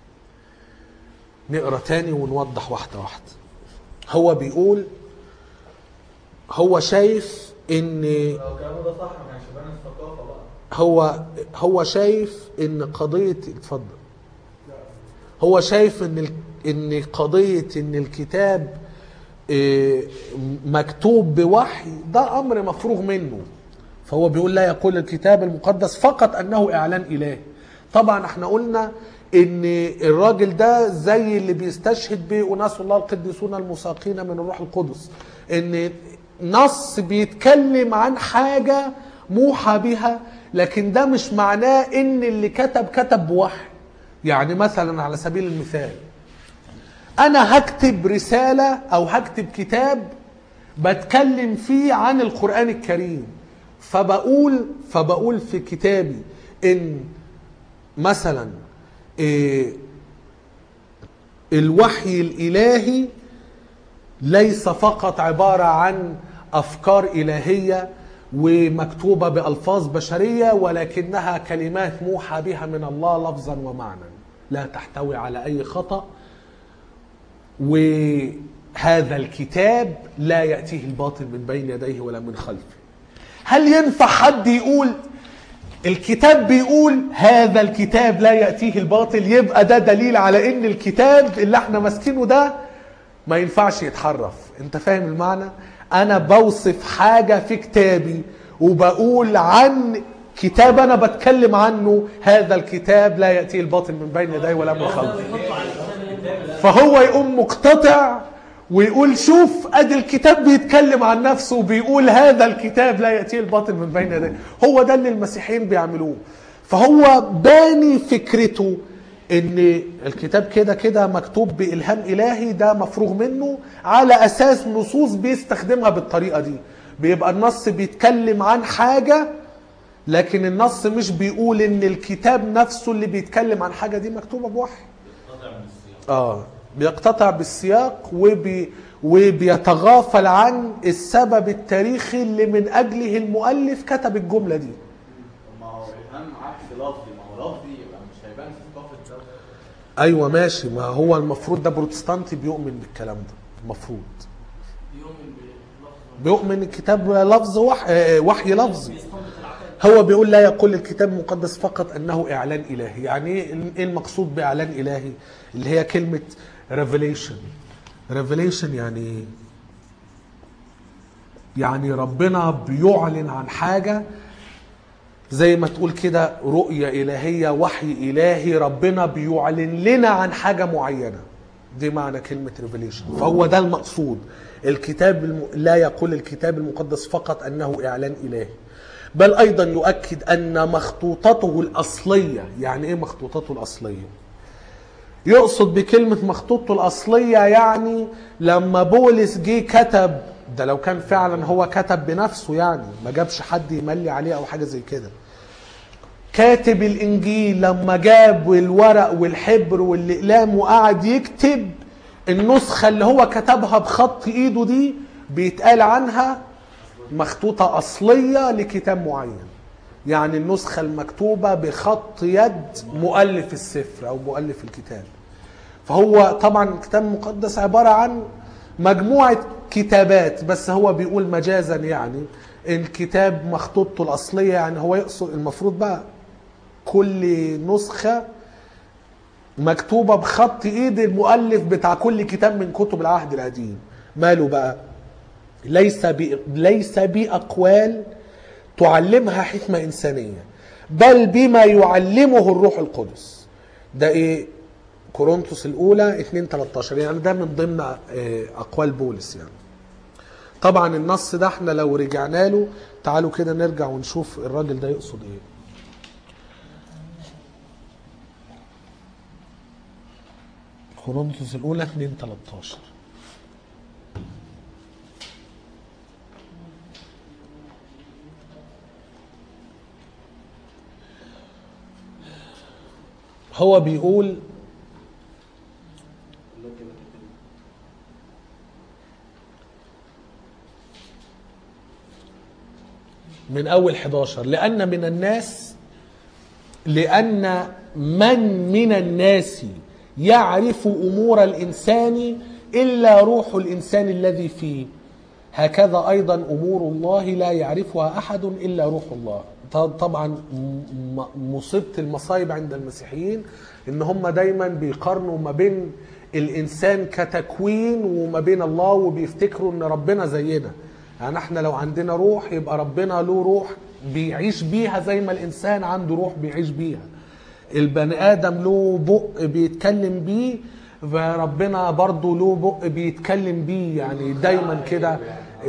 نقرأ تاني ونوضح واحدة واحدة هو بيقول هو شايف ان لو كلامه ده صح ما كانش بان الثقافه بقى هو هو شايف ان قضيه اتفضل هو شايف ان ال- ان قضيه ان الكتاب إيه، مكتوب بوحي ده امر مفروغ منه فهو بيقول لا يقول الكتاب المقدس فقط انه اعلان الهي طبعا احنا قلنا ان الراجل ده زي اللي بيستشهد به اناس الله القديسون المساقين من الروح القدس ان نص بيتكلم عن حاجه موحى بها لكن ده مش معناه ان اللي كتب كتب بوحي يعني مثلا على سبيل المثال انا هكتب رساله او هكتب كتاب بتكلم فيه عن القران الكريم فبقول فبقول في كتابي ان مثلا إيه الوحي الالهي ليس فقط عباره عن افكار الهيه ومكتوبه بالفاظ بشريه ولكنها كلمات موحى بها من الله لفظا ومعنى لا تحتوي على اي خطأ وهذا الكتاب لا يأتيه الباطل من بين يديه ولا من خلفه هل ينفع حد يقول الكتاب بيقول هذا الكتاب لا يأتيه الباطل يبقى ده دليل على ان الكتاب اللي احنا ماسكينه ده ما ينفعش يتحرف انت فاهم المعنى انا بوصف حاجة في كتابي وبقول عن كتاب انا بتكلم عنه هذا الكتاب لا يأتيه الباطل من بين يديه ولا من خلفه فهو يقوم مقتطع ويقول شوف ادي الكتاب بيتكلم عن نفسه وبيقول هذا الكتاب لا ياتيه الباطل من بين يديه هو ده اللي المسيحيين بيعملوه فهو باني فكرته ان الكتاب كده كده مكتوب بالهام الهي ده مفروغ منه على اساس نصوص بيستخدمها بالطريقه دي بيبقى النص بيتكلم عن حاجه لكن النص مش بيقول ان الكتاب نفسه اللي بيتكلم عن حاجه دي مكتوبه بوحي اه بيقتطع بالسياق وبي وبيتغافل عن السبب التاريخي اللي من اجله المؤلف كتب الجمله دي ما هو الهام عكس لفظي ما هو لفظي يبقى مش هيبان في ثقافه الدوله ايوه ماشي ما هو المفروض ده بروتستانتي بيؤمن بالكلام ده المفروض يؤمن بلفظ بيؤمن الكتاب لفظ وح... آه، وحي لفظي بيستنبط العقائد هو بيقول لا يقول الكتاب المقدس فقط انه اعلان الهي يعني ايه إيه المقصود باعلان الهي اللي هي كلمه revelation revelation يعني ايه يعني ربنا بيعلن عن حاجه زي ما تقول كده رؤية إلهية وحي إلهي ربنا بيعلن لنا عن حاجة معينة دي معنى كلمة ريفيليشن فهو ده المقصود الكتاب الم... لا يقول الكتاب المقدس فقط أنه إعلان إلهي بل أيضا يؤكد أن مخطوطته الأصلية يعني إيه مخطوطته الأصلية يقصد بكلمة مخطوطته الأصلية يعني لما بولس جه كتب ده لو كان فعلا هو كتب بنفسه يعني ما جابش حد يملي عليه أو حاجة زي كده كاتب الإنجيل لما جاب الورق والحبر والأقلام وقعد يكتب النسخة اللي هو كتبها بخط إيده دي بيتقال عنها مخطوطة أصلية لكتاب معين يعني النسخة المكتوبة بخط يد مؤلف السفر أو مؤلف الكتاب فهو طبعا الكتاب المقدس عبارة عن مجموعة كتابات بس هو بيقول مجازا يعني الكتاب مخطوطته الأصلية يعني هو يقصد المفروض بقى كل نسخة مكتوبة بخط ايد المؤلف بتاع كل كتاب من كتب العهد القديم ماله بقى ليس ب... ليس بأقوال تعلمها حكمة إنسانية بل بما يعلمه الروح القدس ده ايه كورنثوس الأولى 2 13 يعني ده من ضمن آه، أقوال بولس يعني طبعا النص ده احنا لو رجعنا له تعالوا كده نرجع ونشوف الراجل ده يقصد ايه كورنثوس الأولى 2 13 هو بيقول من أول 11 لأن من الناس لأن من من الناس يعرف أمور الإنسان إلا روح الإنسان الذي فيه هكذا ايضا امور الله لا يعرفها احد الا روح الله ط- طبعا م- م- مصيبه المصايب عند المسيحيين ان هم دايما بيقارنوا ما بين الانسان كتكوين وما بين الله وبيفتكروا ان ربنا زينا يعني احنا لو عندنا روح يبقى ربنا له روح بيعيش بيها زي ما الانسان عنده روح بيعيش بيها البني ادم له بق بيتكلم بيه فربنا برضه له بق بيتكلم بيه يعني دايما كده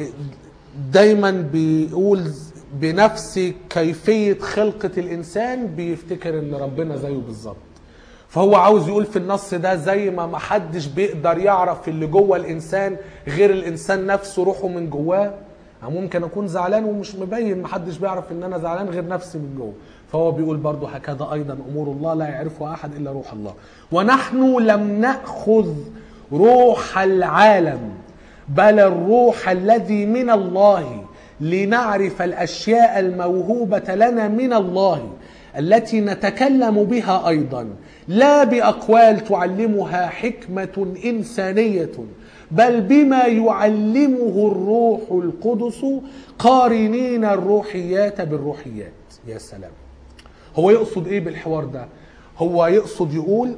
دايما بيقول بنفس كيفية خلقة الإنسان بيفتكر إن ربنا زيه بالظبط فهو عاوز يقول في النص ده زي ما محدش بيقدر يعرف اللي جوه الإنسان غير الإنسان نفسه روحه من جواه يعني ممكن أكون زعلان ومش مبين محدش بيعرف إن أنا زعلان غير نفسي من جوه فهو بيقول برضه هكذا أيضا أمور الله لا يعرفها أحد إلا روح الله ونحن لم نأخذ روح العالم بل الروح الذي من الله لنعرف الاشياء الموهوبه لنا من الله التي نتكلم بها ايضا لا باقوال تعلمها حكمه انسانيه بل بما يعلمه الروح القدس قارنين الروحيات بالروحيات يا سلام هو يقصد ايه بالحوار ده هو يقصد يقول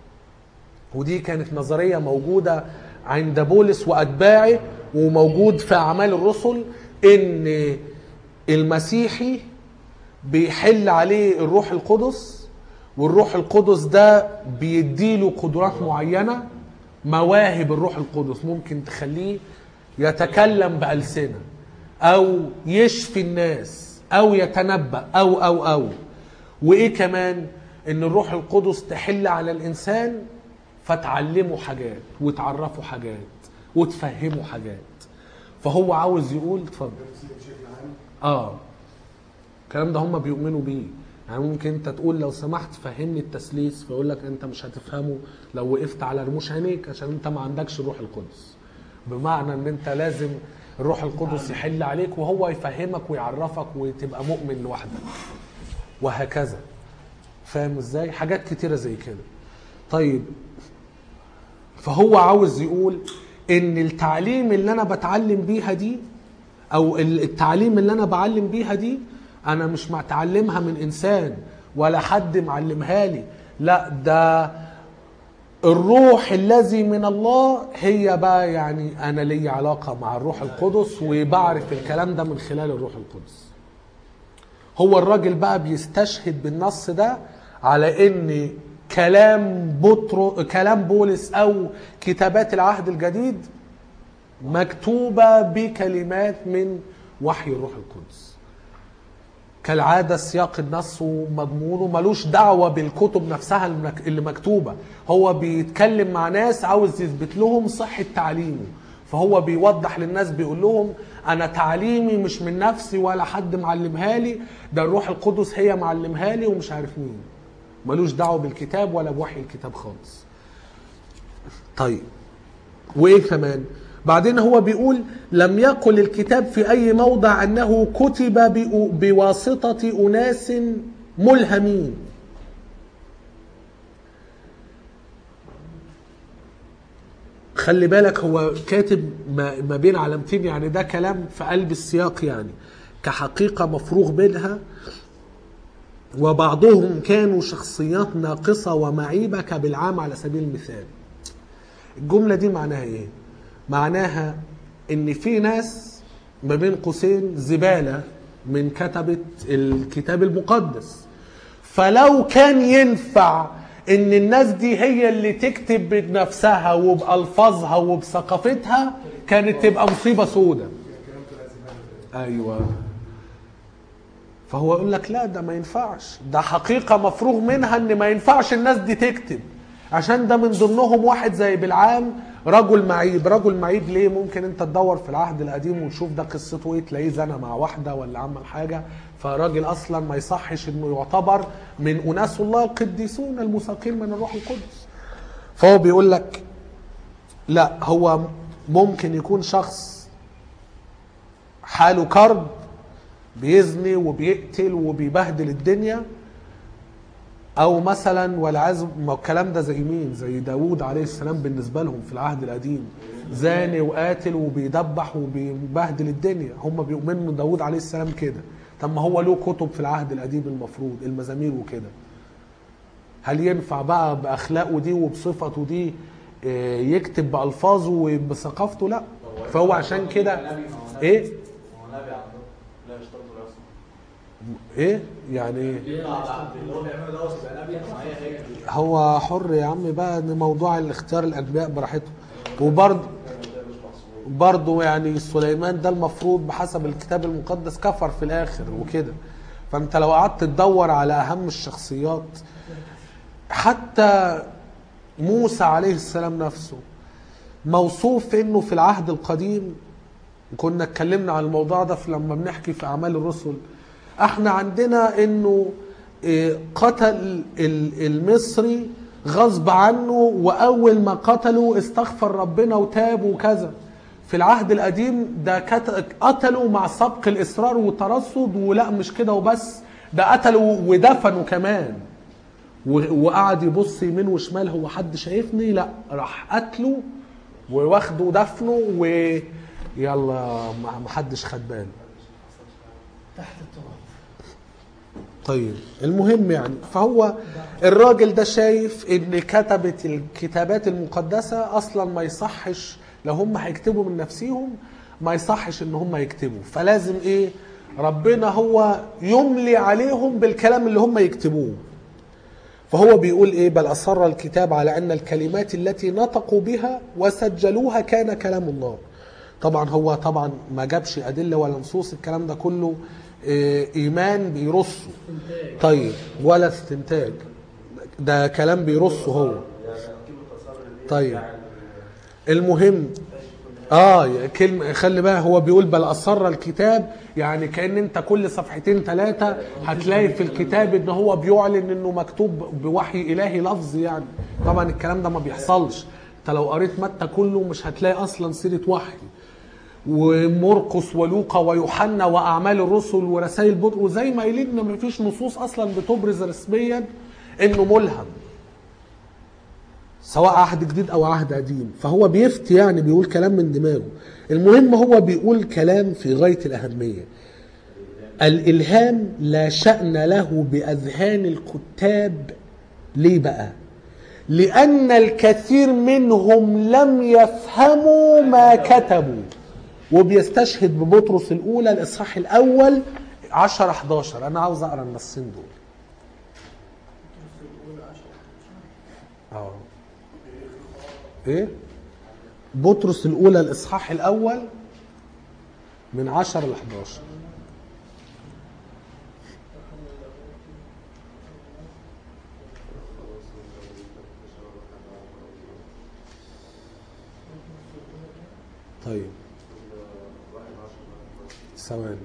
ودي كانت نظرية موجودة عند بولس وأتباعه وموجود في أعمال الرسل إن المسيحي بيحل عليه الروح القدس والروح القدس ده بيديله قدرات معينة مواهب الروح القدس ممكن تخليه يتكلم بألسنة أو يشفي الناس أو يتنبأ أو أو أو وإيه كمان إن الروح القدس تحل على الإنسان فتعلمه حاجات وتعرفه حاجات وتفهمه حاجات فهو عاوز يقول اتفضل اه الكلام ده هم بيؤمنوا بيه يعني ممكن انت تقول لو سمحت فهمني التثليث فيقول لك انت مش هتفهمه لو وقفت على رموش عينيك عشان انت ما عندكش الروح القدس بمعنى ان انت لازم الروح القدس يحل عليك وهو يفهمك ويعرفك وتبقى مؤمن لوحدك وهكذا فاهم ازاي حاجات كتيره زي كده طيب فهو عاوز يقول ان التعليم اللي انا بتعلم بيها دي او التعليم اللي انا بعلم بيها دي انا مش متعلمها من انسان ولا حد معلمها لي لا ده الروح الذي من الله هي بقى يعني انا لي علاقه مع الروح القدس وبعرف الكلام ده من خلال الروح القدس هو الراجل بقى بيستشهد بالنص ده على ان كلام بطر كلام بولس او كتابات العهد الجديد مكتوبه بكلمات من وحي الروح القدس كالعاده سياق النص ومضمونه ملوش دعوه بالكتب نفسها المك- اللي مكتوبه هو بيتكلم مع ناس عاوز يثبت لهم صحه تعليمه فهو بيوضح للناس بيقول لهم انا تعليمي مش من نفسي ولا حد معلمها لي ده الروح القدس هي معلمها لي ومش عارف مين ملوش دعوه بالكتاب ولا بوحي الكتاب خالص طيب وايه كمان بعدين هو بيقول لم يقل الكتاب في اي موضع انه كتب بأ- بواسطه اناس ملهمين خلي بالك هو كاتب ما ما بين علامتين يعني ده كلام في قلب السياق يعني كحقيقه مفروغ منها وبعضهم كانوا شخصيات ناقصة ومعيبة كبالعام على سبيل المثال الجملة دي معناها ايه معناها ان في ناس ما بين قوسين زبالة من كتبة الكتاب المقدس فلو كان ينفع ان الناس دي هي اللي تكتب بنفسها وبألفاظها وبثقافتها كانت تبقى مصيبة سودة ايوه فهو يقول لك لا ده ما ينفعش ده حقيقة مفروغ منها ان ما ينفعش الناس دي تكتب عشان ده من ضمنهم واحد زي بالعام رجل معيب رجل معيب ليه ممكن انت تدور في العهد القديم وتشوف ده قصته ايه تلاقيه زنى مع واحدة ولا عمل حاجة فراجل اصلا ما يصحش انه يعتبر من اناس الله القديسون المساقين من الروح القدس فهو بيقول لك لا هو ممكن يكون شخص حاله كرب بيزني وبيقتل وبيبهدل الدنيا او مثلا والعياذ ما هو الكلام ده زي مين زي داوود عليه السلام بالنسبه لهم في العهد القديم زاني وقاتل وبيدبح وبيبهدل الدنيا هم بيؤمنوا ان داوود عليه السلام كده طب ما هو له كتب في العهد القديم المفروض المزامير وكده هل ينفع بقى باخلاقه دي وبصفته دي آه، يكتب بالفاظه وبثقافته لا فهو عشان كده ايه هو نبي عندهم لا يشترط رسم ايه يعني ايه يطلع بعد اللي هو بيعمله دوت يبقى نبي طب ما هي هي هو حر يا عم بقى ان موضوع الاختيار الانبياء براحته وبرضه برضه يعني سليمان ده المفروض بحسب الكتاب المقدس كفر في الاخر وكده فانت لو قعدت تدور على اهم الشخصيات حتى موسى عليه السلام نفسه موصوف انه في العهد القديم كنا اتكلمنا عن الموضوع ده في لما بنحكي في اعمال الرسل احنا عندنا انه إيه، قتل ال- المصري غصب عنه واول ما قتله استغفر ربنا وتاب وكذا في العهد القديم ده كت- قتلوا مع سبق الاصرار والترصد ولا مش كده وبس ده قتلوا ودفنوا كمان و- وقعد يبص يمين وشمال هو حد شايفني لا راح قتله وواخده ودفنه ويلا ما ما حدش خد باله تحت التراب طيب المهم يعني فهو الراجل ده شايف ان كتبة الكتابات المقدسة اصلا ما يصحش لو هم هيكتبوا من نفسهم ما يصحش ان هم يكتبوا فلازم ايه ربنا هو يملي عليهم بالكلام اللي هم يكتبوه فهو بيقول ايه بل اصر الكتاب على ان الكلمات التي نطقوا بها وسجلوها كان كلام الله طبعا هو طبعا ما جابش ادله ولا نصوص الكلام ده كله إيه، ايمان بيرصه طيب ولا استنتاج ده كلام بيرصه هو طيب المهم اه كلمة خلي بقى هو بيقول بل أصر الكتاب يعني كأن أنت كل صفحتين ثلاثة هتلاقي في الكتاب إن هو بيعلن إنه مكتوب بوحي إلهي لفظ يعني طبعا الكلام ده ما بيحصلش أنت لو قريت متى كله مش هتلاقي أصلا سيرة وحي ومرقس ولوقا ويوحنا واعمال الرسل ورسائل بطرس زي ما قايلين ان مفيش نصوص اصلا بتبرز رسميا انه ملهم سواء عهد جديد او عهد قديم فهو بيفتي يعني بيقول كلام من دماغه المهم هو بيقول كلام في غايه الاهميه الالهام لا شان له باذهان الكتاب ليه بقى لان الكثير منهم لم يفهموا ما كتبوا وبيستشهد ببطرس الاولى الاصحاح الاول 10 11 انا عاوز اقرا النصين دول اه ايه بطرس الاولى الاصحاح الاول من 10 ل 11 طيب ثواني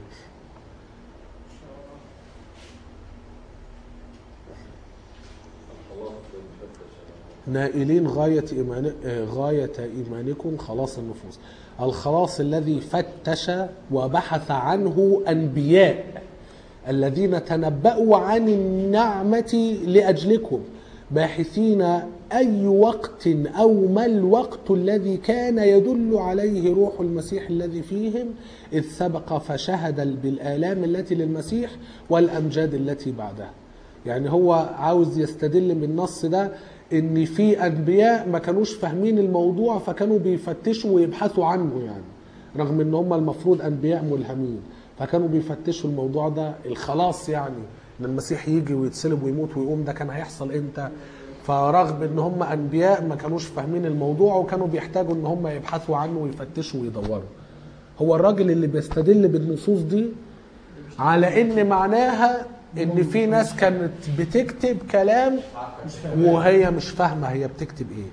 نائلين غاية إيمان آه، غاية إيمانكم خلاص النفوس الخلاص الذي فتش وبحث عنه أنبياء الذين تنبأوا عن النعمة لأجلكم باحثين أي وقت أو ما الوقت الذي كان يدل عليه روح المسيح الذي فيهم إذ سبق فشهد بالآلام التي للمسيح والأمجاد التي بعدها يعني هو عاوز يستدل بالنص ده ان في انبياء ما كانوش فاهمين الموضوع فكانوا بيفتشوا ويبحثوا عنه يعني رغم ان هم المفروض انبياء ملهمين فكانوا بيفتشوا الموضوع ده الخلاص يعني ان المسيح يجي ويتصلب ويموت ويقوم ده كان هيحصل امتى فرغم ان هم انبياء ما كانوش فاهمين الموضوع وكانوا بيحتاجوا ان هم يبحثوا عنه ويفتشوا ويدوروا هو الراجل اللي بيستدل بالنصوص دي على ان معناها ان في ناس كانت بتكتب كلام وهي مش فاهمه هي بتكتب ايه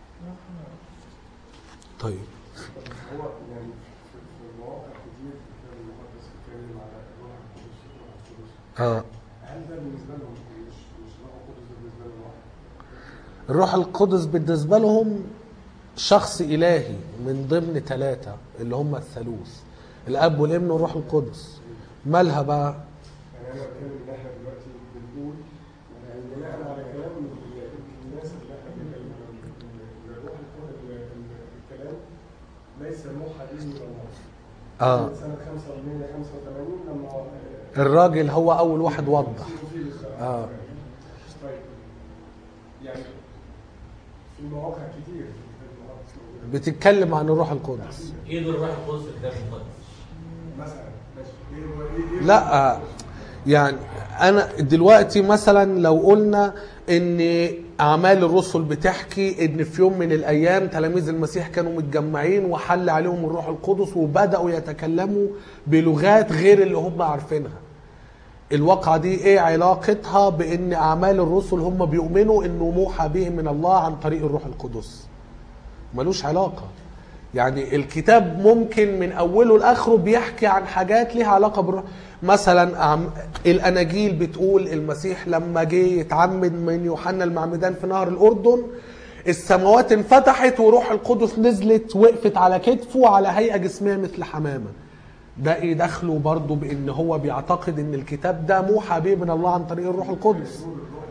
طيب هو يعني في في المواقع كتير في الكتاب المقدس بيتكلم على الروح القدس والروح القدس اه هل ده بالنسبه لهم مش مش روح القدس ده بالنسبه لهم واحد؟ الروح القدس بالنسبه لهم شخص الهي من ضمن ثلاثه اللي هم الثالوث الاب والابن والروح القدس مالها بقى يعني انا بتكلم ان احنا دلوقتي بنقول يعني بناء على كلام ال- الناس اللي احنا بنتكلم عنهم ان الروح القدس ال- ال- الكلام ليس موحى به من الله. اه سنة 585 لما آه، الراجل هو اول واحد وضح سيروفيلوس، آه. طيب يعني في مواقع كتير في الكتاب المقدس موجودة. بتتكلم عن الروح القدس ايه دور الروح القدس في الكتاب المقدس؟ مثلا ماشي ايه هو ايه ايه لا يعني انا دلوقتي مثلا لو قلنا ان اعمال الرسل بتحكي ان في يوم من الايام تلاميذ المسيح كانوا متجمعين وحل عليهم الروح القدس وبداوا يتكلموا بلغات غير اللي هم عارفينها الواقعة دي ايه علاقتها بان اعمال الرسل هم بيؤمنوا انه موحى به من الله عن طريق الروح القدس ملوش علاقة يعني الكتاب ممكن من اوله لاخره بيحكي عن حاجات ليها علاقه بالروح مثلا عم- الاناجيل بتقول المسيح لما جه يتعمد من يوحنا المعمدان في نهر الاردن السماوات انفتحت وروح القدس نزلت وقفت على كتفه على هيئه جسميه مثل حمامه ده ايه دخله برضه بان هو بيعتقد ان الكتاب ده موحى به من الله عن طريق الروح القدس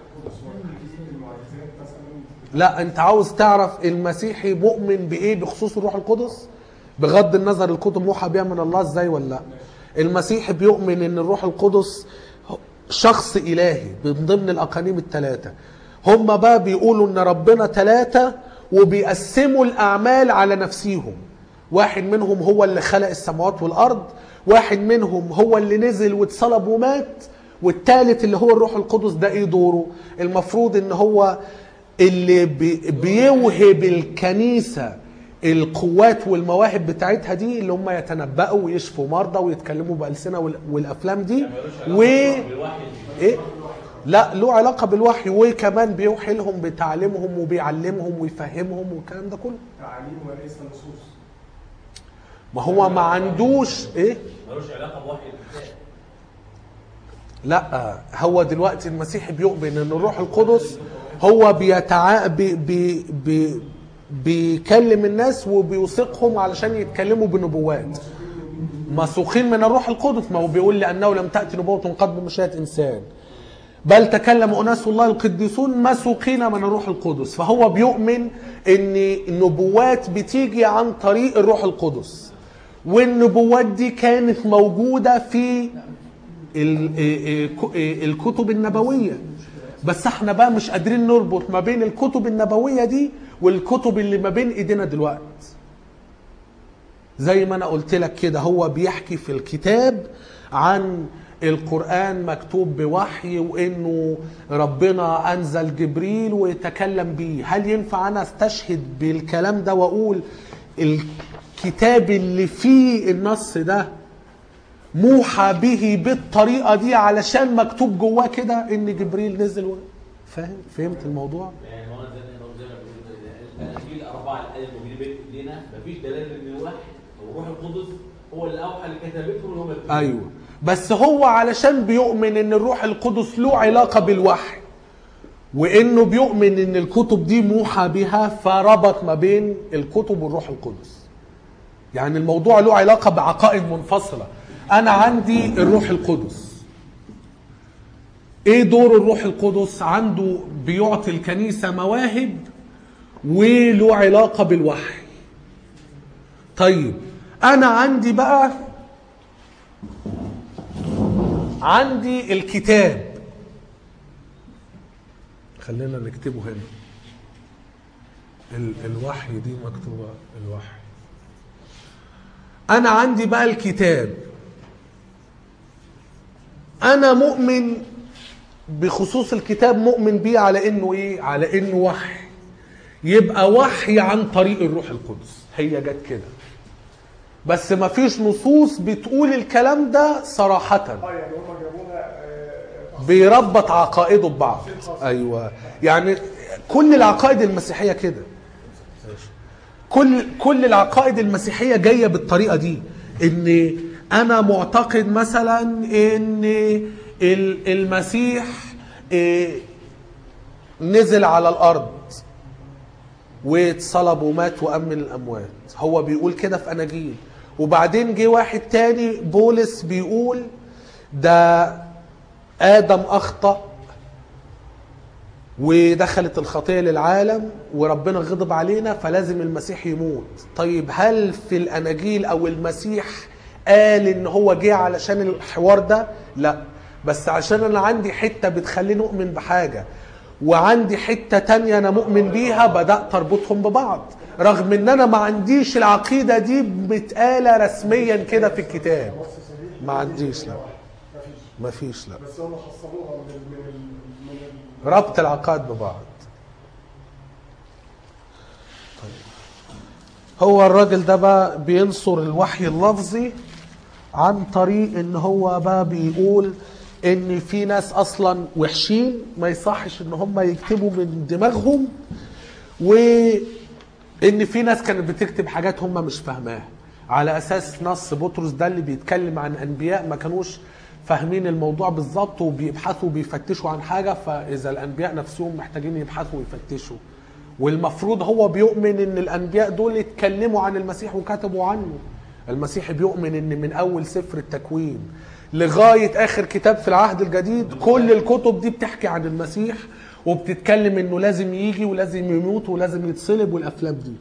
المعجزات مثلا لا انت عاوز تعرف المسيحي مؤمن بايه بخصوص الروح القدس بغض النظر الكتب موحى بها من الله ازاي ولا لا المسيحي بيؤمن ان الروح القدس شخص الهي من ضمن الاقانيم الثلاثه هم بقى بيقولوا ان ربنا ثلاثه وبيقسموا الاعمال على نفسيهم واحد منهم هو اللي خلق السماوات والارض واحد منهم هو اللي نزل واتصلب ومات والثالث اللي هو الروح القدس ده ايه دوره المفروض ان هو اللي بي- بيوهب الكنيسة القوات والمواهب بتاعتها دي اللي هم يتنبأوا ويشفوا مرضى ويتكلموا بألسنة وال- والأفلام دي و بالوحي إيه؟ لا له علاقة بالوحي وكمان بيوحي لهم بتعليمهم وبيعلمهم ويفهمهم والكلام ده كله تعاليم وليس نصوص ما هو ما عندوش ايه ملوش علاقه بوحي الكتاب لا هو دلوقتي المسيحي بيؤمن ان الروح القدس هو بيتع... بي... بي... بي... بيكلم الناس وبيوثقهم علشان يتكلموا بنبوات مسوقين من الروح القدس ما هو بيقول لانه لم تاتي نبوه قد بمشيئه انسان بل تكلم اناس الله القديسون مسوقين من الروح القدس فهو بيؤمن ان النبوات بتيجي عن طريق الروح القدس والنبوات دي كانت موجوده في ال- ال- ال- الكتب النبوية بس احنا بقى مش قادرين نربط ما بين الكتب النبوية دي والكتب اللي ما بين ايدينا دلوقتي زي ما انا قلت لك كده هو بيحكي في الكتاب عن القرآن مكتوب بوحي وانه ربنا انزل جبريل ويتكلم بيه هل ينفع انا استشهد بالكلام ده واقول الكتاب اللي فيه النص ده موحى به بالطريقه دي علشان مكتوب جواه كده ان جبريل نزل و... فاهم فهمت الموضوع يعني هو زي ما زي ما بيقول الاناجيل الاربعه الآية الموجودين بين ايدينا مفيش دلاله ان الوحي او الروح القدس هو اللي اوحى لكتابتهم ان هم يكتبوا. ايوه بس هو علشان بيؤمن ان الروح القدس له علاقه بالوحي وانه بيؤمن ان الكتب دي موحى بها فربط ما بين الكتب والروح القدس يعني الموضوع له علاقه بعقائد منفصله انا عندي الروح القدس ايه دور الروح القدس عنده بيعطي الكنيسه مواهب وله علاقه بالوحي طيب انا عندي بقى عندي الكتاب خلينا نكتبه هنا ال الوحي دي مكتوبة الوحي أنا عندي بقى الكتاب أنا مؤمن بخصوص الكتاب مؤمن بيه على إنه إيه؟ على إنه وحي يبقى وحي عن طريق الروح القدس هي جت كده بس ما فيش نصوص بتقول الكلام ده صراحة اه يعني هم جابونا آه، بيربط عقائده ببعض ايوه يعني كل العقائد المسيحيه كده كل كل العقائد المسيحيه جايه بالطريقه دي ان انا معتقد مثلا ان ال- المسيح إيه، نزل على الارض واتصلب ومات وقام من الاموات هو بيقول كده في اناجيل وبعدين جه واحد تاني بولس بيقول ده ادم اخطا ودخلت الخطيه للعالم وربنا غضب علينا فلازم المسيح يموت طيب هل في الاناجيل او المسيح قال ان هو جه علشان الحوار ده لا بس عشان انا عندي حته بتخليني اؤمن بحاجه وعندي حته تانية انا مؤمن بيها بدات اربطهم ببعض رغم ان انا ما عنديش العقيده دي متقاله رسميا كده في الكتاب نص صريح ما عنديش لا مفيش مفيش لا بس هم حصلوها من ال من ال من ال ربط العقائد ببعض طيب. هو الراجل ده بقى بينصر الوحي اللفظي عن طريق ان هو بقى بيقول ان في ناس اصلا وحشين ما يصحش ان هم يكتبوا من دماغهم وان في ناس كانت بتكتب حاجات هم مش فاهماها على اساس نص بطرس ده اللي بيتكلم عن انبياء ما كانوش فاهمين الموضوع بالظبط وبيبحثوا وبيفتشوا عن حاجه فاذا الانبياء نفسهم محتاجين يبحثوا ويفتشوا والمفروض هو بيؤمن ان الانبياء دول اتكلموا عن المسيح وكتبوا عنه المسيح بيؤمن ان من اول سفر التكوين لغايه اخر كتاب في العهد الجديد كل الكتب دي بتحكي عن المسيح وبتتكلم انه لازم يجي ولازم يموت ولازم يتصلب والافلام دي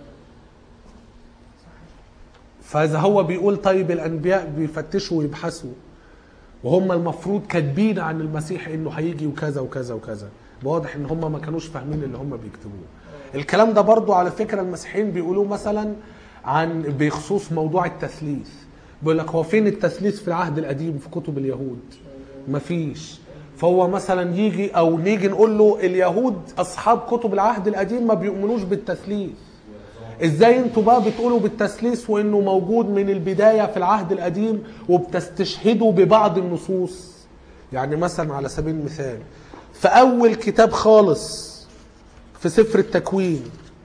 فاذا هو بيقول طيب الانبياء بيفتشوا ويبحثوا وهم المفروض كاتبين عن المسيح انه هيجي وكذا وكذا وكذا واضح ان هم ما كانوش فاهمين اللي هم بيكتبوه الكلام ده برضو على فكره المسيحيين بيقولوه مثلا عن بخصوص موضوع التثليث بيقول لك هو فين التثليث في العهد القديم في كتب اليهود مفيش فهو مثلا يجي او نيجي نقول له اليهود اصحاب كتب العهد القديم ما بيؤمنوش بالتثليث ازاي انتوا بقى بتقولوا بالتثليث وانه موجود من البدايه في العهد القديم وبتستشهدوا ببعض النصوص يعني مثلا على سبيل المثال في اول كتاب خالص في سفر التكوين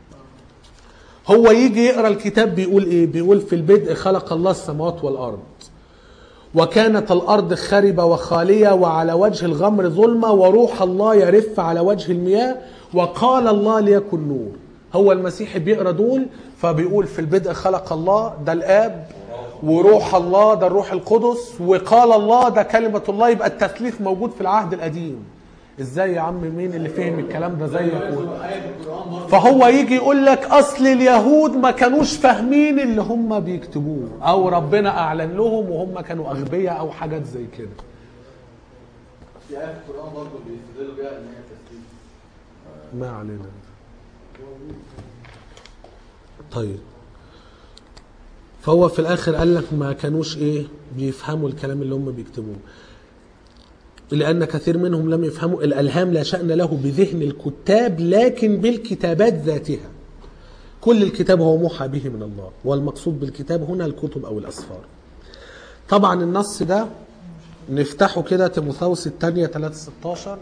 هو يجي يقرا الكتاب بيقول ايه بيقول في البدء خلق الله السماوات والارض وكانت الارض خربه وخاليه وعلى وجه الغمر ظلمه وروح الله يرف على وجه المياه وقال الله ليكن نور هو المسيح بيقرا دول فبيقول في البدء خلق الله ده الاب وروح الله ده الروح القدس وقال الله ده كلمه الله يبقى التثليث موجود في العهد القديم ازاي يا عم مين اللي فهم الكلام ده زيك و... آية في القرآن برضه فهو يجي يقول لك اصل اليهود ما كانوش فاهمين اللي هم بيكتبوه او ربنا اعلن لهم وهم كانوا اغبياء او حاجات زي كده في آية في القرآن برضه بيستدلوا بيها إن هي تثليث ما علينا طيب فهو في الاخر قال لك ما كانوش ايه بيفهموا الكلام اللي هم بيكتبوه لأن كثير منهم لم يفهموا الألهام لا شأن له بذهن الكتاب لكن بالكتابات ذاتها كل الكتاب هو موحى به من الله والمقصود بالكتاب هنا الكتب أو الأسفار طبعا النص ده نفتحه كده تيموثاوس الثانية 3 16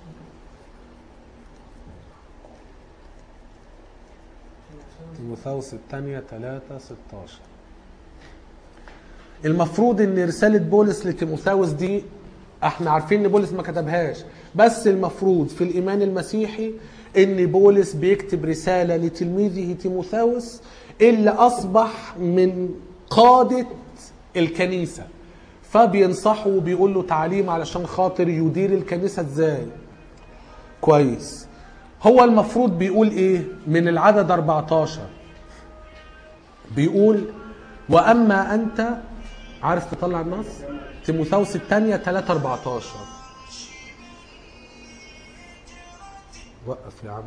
تيموثاوس الثانية 3 16 المفروض ان رسالة بولس لتيموثاوس دي احنا عارفين ان بولس ما كتبهاش بس المفروض في الايمان المسيحي ان بولس بيكتب رسالة لتلميذه تيموثاوس اللي اصبح من قادة الكنيسة فبينصحه وبيقول له تعليم علشان خاطر يدير الكنيسة ازاي كويس هو المفروض بيقول ايه من العدد 14 بيقول واما انت عارف تطلع النص تيموثاوس الثانية 3 14 وقف يا عم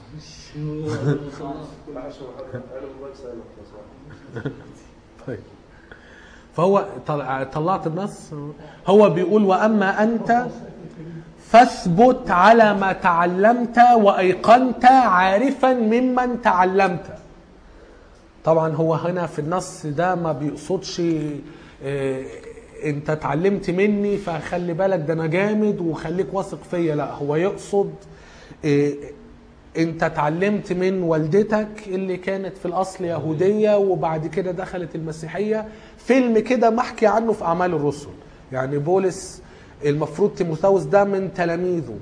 كل عشرة محمد قالوا الله يسلمك يا صاحبي طيب فهو طلع- طلعت النص هو بيقول واما انت فاثبت على ما تعلمت وايقنت عارفا ممن تعلمت طبعا هو هنا في النص ده ما بيقصدش آه، انت اتعلمت مني فخلي بالك ده انا جامد وخليك واثق فيا لا هو يقصد آه، انت اتعلمت من والدتك اللي كانت في الاصل يهوديه وبعد كده دخلت المسيحيه فيلم كده محكي عنه في اعمال الرسل يعني بولس المفروض تيموثاوس ده من تلاميذه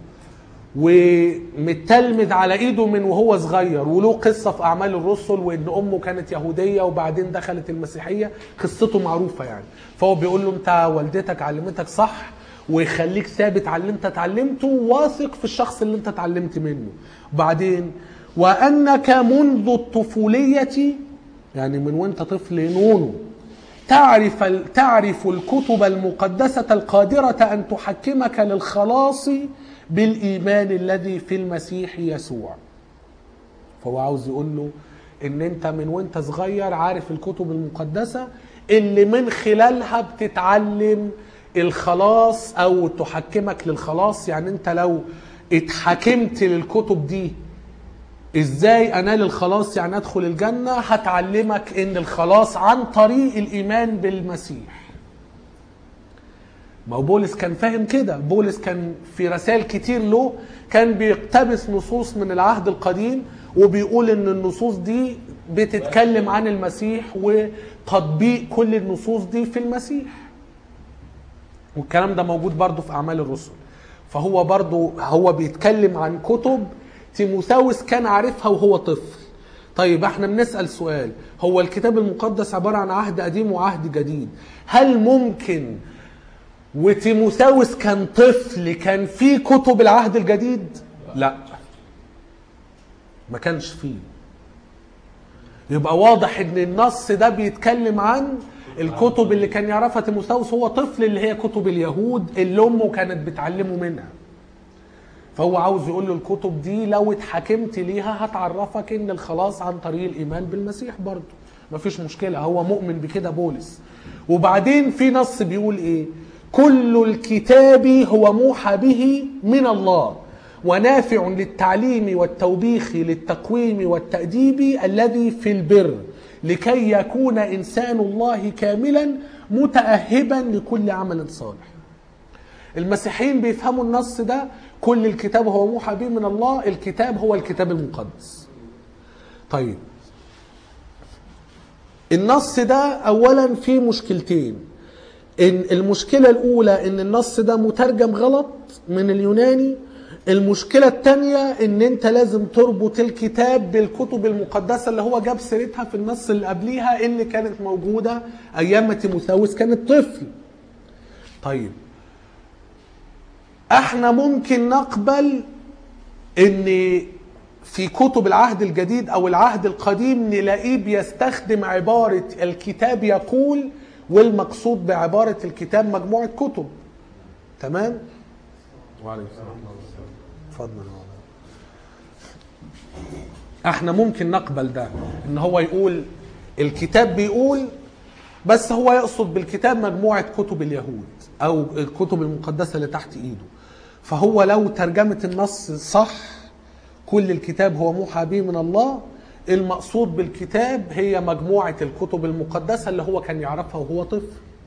ومتلمذ على ايده من وهو صغير وله قصه في اعمال الرسل وان امه كانت يهوديه وبعدين دخلت المسيحيه قصته معروفه يعني فهو بيقول له انت والدتك علمتك صح ويخليك ثابت على اللي انت اتعلمته واثق في الشخص اللي انت اتعلمت منه وبعدين وانك منذ الطفوليه يعني من وانت طفل نونو تعرف تعرف الكتب المقدسه القادره ان تحكمك للخلاص بالايمان الذي في المسيح يسوع فهو عاوز يقول له ان انت من وانت صغير عارف الكتب المقدسه اللي من خلالها بتتعلم الخلاص او تحكمك للخلاص يعني انت لو اتحكمت للكتب دي ازاي انال الخلاص يعني ادخل الجنه هتعلمك ان الخلاص عن طريق الايمان بالمسيح ما هو بولس كان فاهم كده بولس كان في رسائل كتير له كان بيقتبس نصوص من العهد القديم وبيقول ان النصوص دي بتتكلم عن المسيح وتطبيق كل النصوص دي في المسيح والكلام ده موجود برضو في اعمال الرسل فهو برضو هو بيتكلم عن كتب تيموثاوس كان عارفها وهو طفل طيب احنا بنسأل سؤال هو الكتاب المقدس عبارة عن عهد قديم وعهد جديد هل ممكن وتيموثاوس كان طفل كان في كتب العهد الجديد لا ما كانش فيه يبقى واضح ان النص ده بيتكلم عن الكتب اللي كان يعرفها تيموثاوس هو طفل اللي هي كتب اليهود اللي امه كانت بتعلمه منها فهو عاوز يقول له الكتب دي لو اتحكمت ليها هتعرفك ان الخلاص عن طريق الايمان بالمسيح برضه مفيش مشكله هو مؤمن بكده بولس وبعدين في نص بيقول ايه كل الكتاب هو موحى به من الله ونافع للتعليم والتوبيخ للتقويم والتأديب الذي في البر لكي يكون إنسان الله كاملا متأهبا لكل عمل صالح المسيحيين بيفهموا النص ده كل الكتاب هو موحى به من الله الكتاب هو الكتاب المقدس طيب النص ده اولا فيه مشكلتين ان المشكله الاولى ان النص ده مترجم غلط من اليوناني المشكله الثانيه ان انت لازم تربط الكتاب بالكتب المقدسه اللي هو جاب سيرتها في النص اللي قبليها اللي كانت موجوده ايام ما تيموثاوس كانت طفل طيب احنا ممكن نقبل ان في كتب العهد الجديد او العهد القديم نلاقيه بيستخدم عبارة الكتاب يقول والمقصود بعبارة الكتاب مجموعة كتب تمام وعليكم السلام اتفضل يا مولانا. احنا ممكن نقبل ده ان هو يقول الكتاب بيقول بس هو يقصد بالكتاب مجموعة كتب اليهود أو الكتب المقدسة اللي تحت إيده فهو لو ترجمة النص صح كل الكتاب هو موحى به من الله المقصود بالكتاب هي مجموعة الكتب المقدسة اللي هو كان يعرفها وهو طفل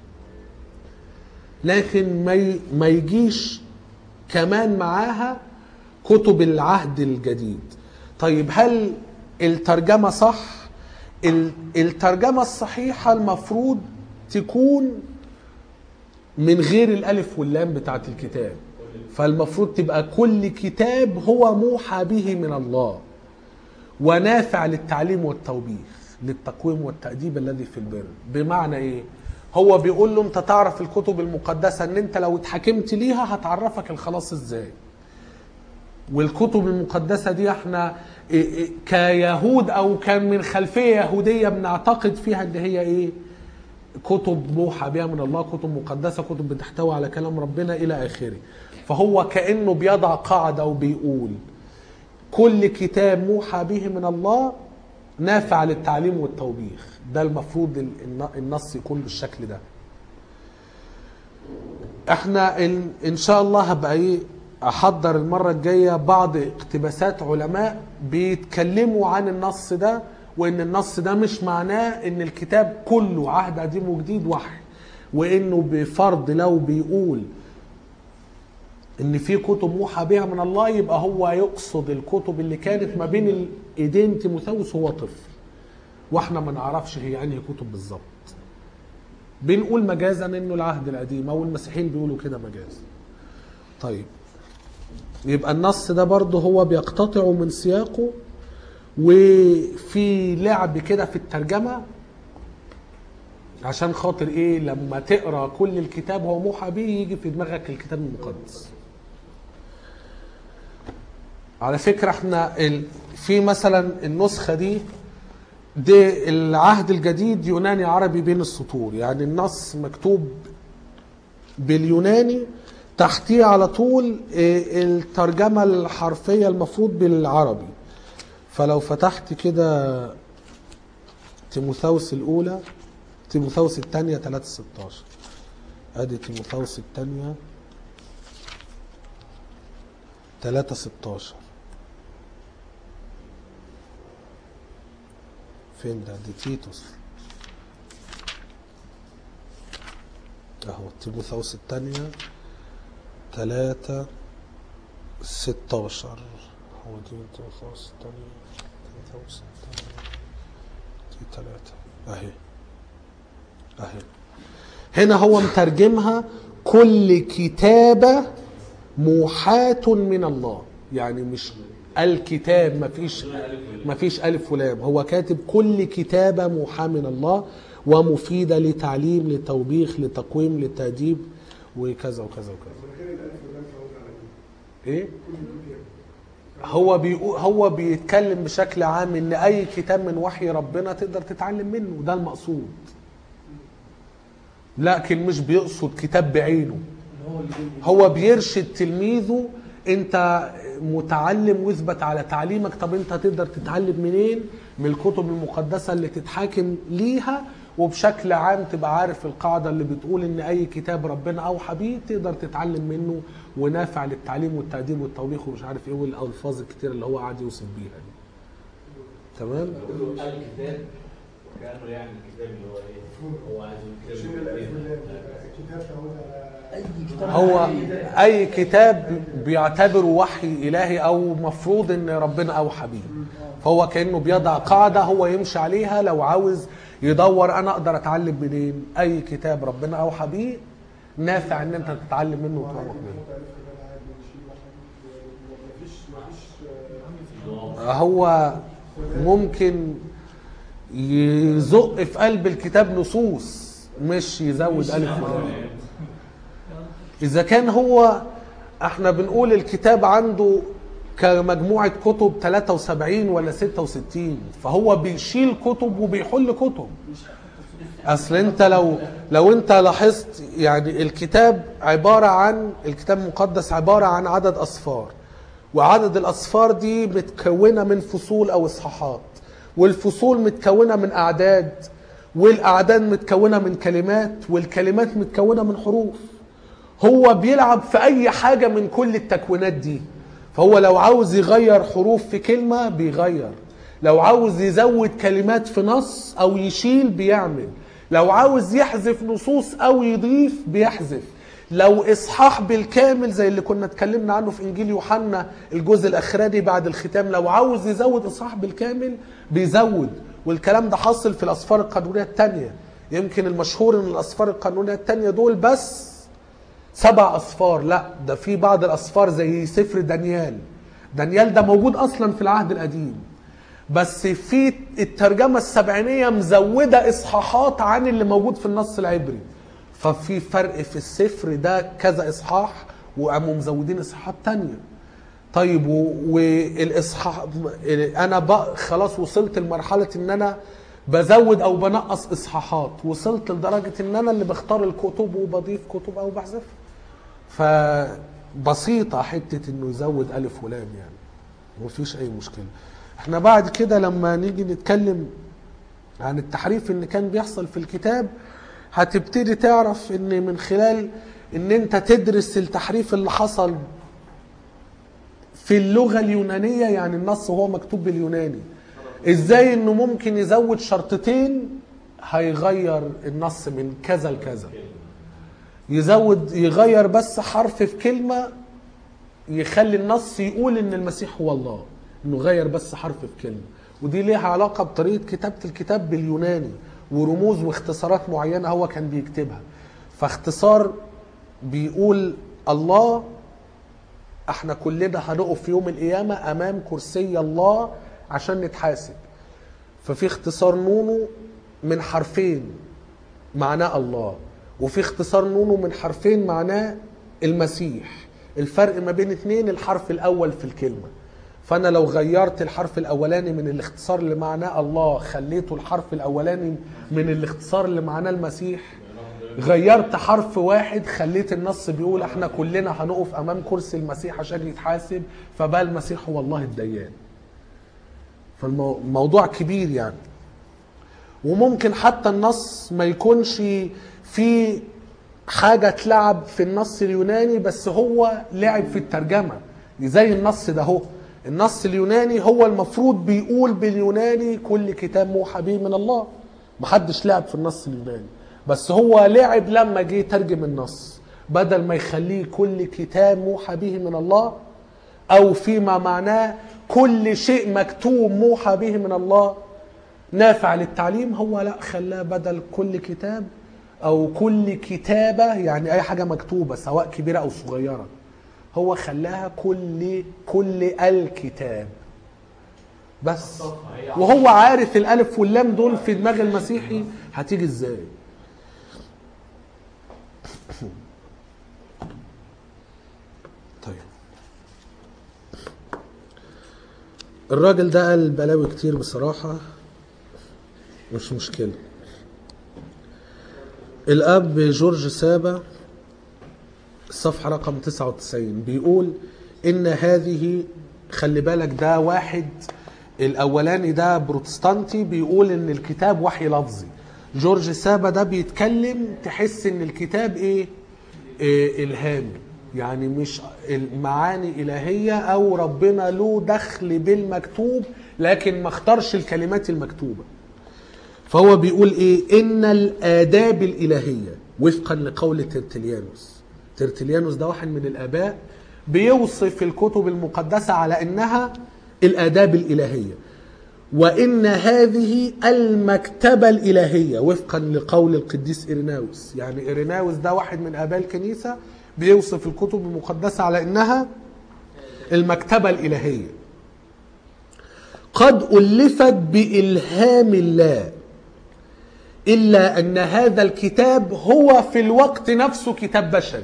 لكن ما ي- ما يجيش كمان معاها كتب العهد الجديد طيب هل الترجمة صح ال- الترجمة الصحيحة المفروض تكون من غير الألف واللام بتاعت الكتاب فالمفروض تبقى كل كتاب هو موحى به من الله ونافع للتعليم والتوبيخ للتقويم والتأديب الذي في البر بمعنى ايه هو بيقول له انت تعرف الكتب المقدسة ان انت لو اتحكمت ليها هتعرفك الخلاص ازاي والكتب المقدسة دي احنا إيه إيه كيهود او كان من خلفية يهودية بنعتقد فيها ان هي ايه كتب موحى بها من الله كتب مقدسة كتب بتحتوي على كلام ربنا الى اخره فهو كأنه بيضع قاعدة وبيقول كل كتاب موحى به من الله نافع للتعليم والتوبيخ ده المفروض ال- الن- النص يكون بالشكل ده احنا ان, ان شاء الله هبقى ايه احضر المره الجايه بعض اقتباسات علماء بيتكلموا عن النص ده وان النص ده مش معناه ان الكتاب كله عهد قديم وجديد وحي وانه بفرض لو بيقول ان في كتب موحى بها من الله يبقى هو يقصد الكتب اللي كانت ما بين الايدين تيموثاوس وهو طفل واحنا ما نعرفش هي انهي كتب بالظبط بنقول مجازا انه العهد القديم او المسيحيين بيقولوا كده مجاز طيب يبقى النص ده برضه هو بيقتطع من سياقه وفي لعب كده في الترجمة عشان خاطر ايه لما تقرا كل الكتاب هو موحى به يجي في دماغك الكتاب المقدس على فكره احنا ال... في مثلا النسخه دي دي العهد الجديد يوناني عربي بين السطور يعني النص مكتوب باليوناني تحتيه على طول إيه، الترجمه الحرفيه المفروض بالعربي فلو فتحت كده تيموثاوس الاولى تيموثاوس الثانيه 3 16 ادي تيموثاوس الثانيه 3 16 فين ده دي تيتوس اهو تيموثاوس الثانية تلاتة ستاشر هو دي تيموثاوس الثانية تيموثاوس الثانية دي تلاتة اهي اهي هنا هو مترجمها كل كتابة موحاة من الله يعني مش الكتاب مفيش مفيش ألف ولام هو كاتب كل كتابة موحاة من الله ومفيدة لتعليم لتوبيخ لتقويم لتأديب وكذا وكذا وكذا من غير الالف واللام كمان على دي ايه كل الكتاب هو بيقول هو بيتكلم بشكل عام ان اي كتاب من وحي ربنا تقدر تتعلم منه ده المقصود لكن مش بيقصد كتاب بعينه اللي هو اللي بيقول هو بيرشد تلميذه انت متعلم واثبت على تعليمك طب انت تقدر تتعلم منين من الكتب المقدسه اللي تتحاكم ليها وبشكل عام تبقى عارف القاعده اللي بتقول ان اي كتاب ربنا اوحى بيه تقدر تتعلم منه ونافع للتعليم والتاديب والتوبيخ ومش عارف ايه والالفاظ الكتير اللي هو قاعد يوصف بيها دي تمام بيقولوا الكتاب كانه يعني الكتاب اللي هو ايه هو عايز يقول شيل الكتاب الالف واللام اللي الكتاب تعود على اي كتاب هو اي كتاب بيعتبره وحي الهي او مفروض ان ربنا اوحى بيه فهو كانه بيضع قاعده هو يمشي عليها لو عاوز يدور انا اقدر اتعلم منين اي كتاب ربنا اوحى بيه نافع ان انت تتعلم منه وعادي وتروح منه نحط الف واللام عادي ونشيل واحد مفيش مفيش هو هو ممكن يزق في قلب الكتاب نصوص مش يزود الف ولام اذا كان هو احنا بنقول الكتاب عنده كمجموعة كتب 73 ولا 66 فهو بيشيل كتب وبيحل كتب اصل انت لو لو انت لاحظت يعني الكتاب عبارة عن الكتاب المقدس عبارة عن عدد اصفار وعدد الاصفار دي متكونة من فصول او اصحاحات والفصول متكونة من اعداد والاعداد متكونة من كلمات والكلمات متكونة من حروف هو بيلعب في اي حاجة من كل التكوينات دي فهو لو عاوز يغير حروف في كلمة بيغير لو عاوز يزود كلمات في نص او يشيل بيعمل لو عاوز يحذف نصوص او يضيف بيحذف لو اصحاح بالكامل زي اللي كنا اتكلمنا عنه في انجيل يوحنا الجزء الاخراني بعد الختام لو عاوز يزود اصحاح بالكامل بيزود والكلام ده حاصل في الاسفار القانونيه الثانيه يمكن المشهور ان الاسفار القانونيه الثانيه دول بس سبع اصفار لا ده في بعض الاصفار زي سفر دانيال دانيال ده موجود اصلا في العهد القديم بس في الترجمه السبعينيه مزوده اصحاحات عن اللي موجود في النص العبري ففي فرق في السفر ده كذا اصحاح وقاموا مزودين اصحاحات تانية طيب و- والاصحاح انا بقى خلاص وصلت لمرحله ان انا بزود او بنقص اصحاحات وصلت لدرجه ان انا اللي بختار الكتب وبضيف كتب او بحذفها فبسيطه حته انه يزود الف ولام يعني مفيش اي مشكله احنا بعد كده لما نيجي نتكلم عن التحريف اللي كان بيحصل في الكتاب هتبتدي تعرف ان من خلال ان انت تدرس التحريف اللي حصل في اللغة اليونانية يعني النص هو مكتوب باليوناني ازاي انه ممكن يزود شرطتين هيغير النص من كذا لكذا يزود يغير بس حرف في كلمة يخلي النص يقول ان المسيح هو الله انه غير بس حرف في كلمة ودي ليها علاقة بطريقة كتابة الكتاب باليوناني ورموز واختصارات معينة هو كان بيكتبها فاختصار بيقول الله احنا كلنا هنقف في يوم القيامة امام كرسي الله عشان نتحاسب ففي اختصار نونو من حرفين معناه الله وفي اختصار نونو من حرفين معناه المسيح الفرق ما بين اتنين الحرف الاول في الكلمه فانا لو غيرت الحرف الاولاني من الاختصار اللي معناه الله خليته الحرف الاولاني من الاختصار اللي معناه المسيح غيرت حرف واحد خليت النص بيقول احنا كلنا هنقف امام كرسي المسيح عشان يتحاسب فبقى المسيح هو الله الديان فالموضوع كبير يعني وممكن حتى النص ما يكونش في حاجة تلعب في النص اليوناني بس هو لعب في الترجمة زي النص ده هو النص اليوناني هو المفروض بيقول باليوناني كل كتاب موحى به من الله محدش لعب في النص اليوناني بس هو لعب لما جه يترجم النص بدل ما يخليه كل كتاب موحى به من الله او فيما معناه كل شيء مكتوب موحى به من الله نافع للتعليم هو لا خلاه بدل كل كتاب او كل كتابه يعني اي حاجه مكتوبه سواء كبيره او صغيره هو خلاها كل كل الكتاب بس وهو عارف الالف واللام دول في دماغ المسيحي هتيجي ازاي طيب الراجل ده قال بلاوي كتير بصراحة مش مشكلة الأب جورج سابا الصفحة رقم 99 بيقول إن هذه خلي بالك ده واحد الأولاني ده بروتستانتي بيقول إن الكتاب وحي لفظي جورج سابا ده بيتكلم تحس إن الكتاب إيه, إيه إلهامي يعني مش المعاني إلهية أو ربنا له دخل بالمكتوب لكن ما اختارش الكلمات المكتوبة فهو بيقول ايه ان الاداب الالهيه وفقا لقول ترتليانوس ترتليانوس ده واحد من الاباء بيوصف الكتب المقدسه على انها الاداب الالهيه وان هذه المكتبه الالهيه وفقا لقول القديس ايريناوس يعني ايريناوس ده واحد من اباء الكنيسه بيوصف الكتب المقدسه على انها المكتبه الالهيه قد الفت بالهام الله إلا أن هذا الكتاب هو في الوقت نفسه كتاب بشري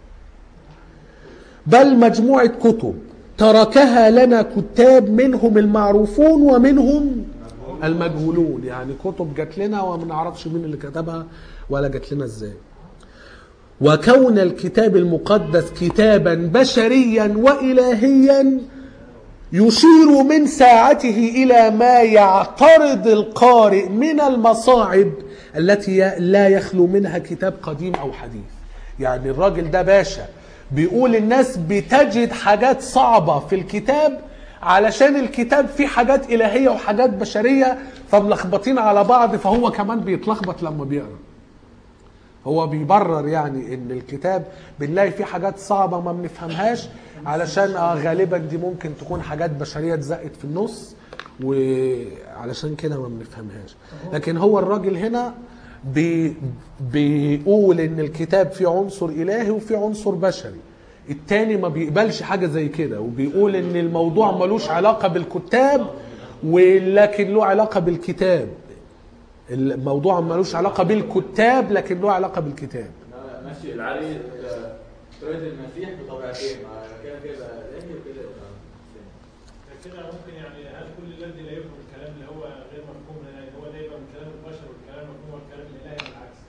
بل مجموعة كتب تركها لنا كتاب منهم المعروفون ومنهم المجهولون يعني كتب جات لنا وما نعرفش مين اللي كتبها ولا جات لنا ازاي وكون الكتاب المقدس كتابا بشريا وإلهيا يشير من ساعته الى ما يعترض القارئ من المصاعب التي لا يخلو منها كتاب قديم او حديث يعني الراجل ده باشا بيقول الناس بتجد حاجات صعبة في الكتاب علشان الكتاب فيه حاجات إلهية وحاجات بشرية فملخبطين على بعض فهو كمان بيتلخبط لما بيقرأ هو بيبرر يعني ان الكتاب بنلاقي فيه حاجات صعبه ما بنفهمهاش علشان اه غالبا دي ممكن تكون حاجات بشريه اتزقت في النص وعلشان كده ما بنفهمهاش لكن هو الراجل هنا بي بيقول ان الكتاب فيه عنصر الهي وفيه عنصر بشري التاني ما بيقبلش حاجه زي كده وبيقول ان الموضوع ملوش علاقه بالكتاب ولكن له علاقه بالكتاب الموضوع ملوش علاقه بالكتاب لكن له علاقه بالكتاب ماشي العري طريقه المسيح بطبيعتين ما كده كده الهي وكده يبقى كده ممكن يعني هل كل الذي لا يفهم الكلام اللي هو غير مفهوم لنا هو ده يبقى من كلام البشر والكلام مفهوم والكلام الالهي بالعكس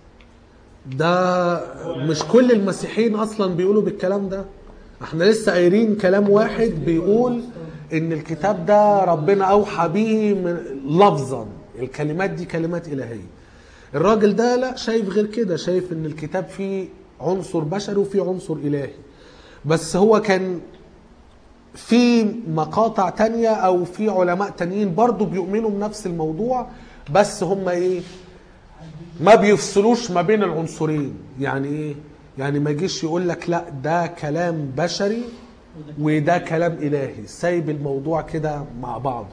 ده مش كل المسيحيين اصلا بيقولوا بالكلام ده احنا لسه قايرين كلام واحد بيقول ان الكتاب ده ربنا اوحى به من لفظا الكلمات دي كلمات الهيه الراجل ده لا شايف غير كده شايف ان الكتاب فيه عنصر بشري وفيه عنصر الهي بس هو كان في مقاطع تانية او في علماء تانيين برضو بيؤمنوا بنفس الموضوع بس هم ايه ما بيفصلوش ما بين العنصرين يعني ايه يعني ما يجيش يقول لك لا ده كلام بشري وده كلام الهي سايب الموضوع كده مع بعضه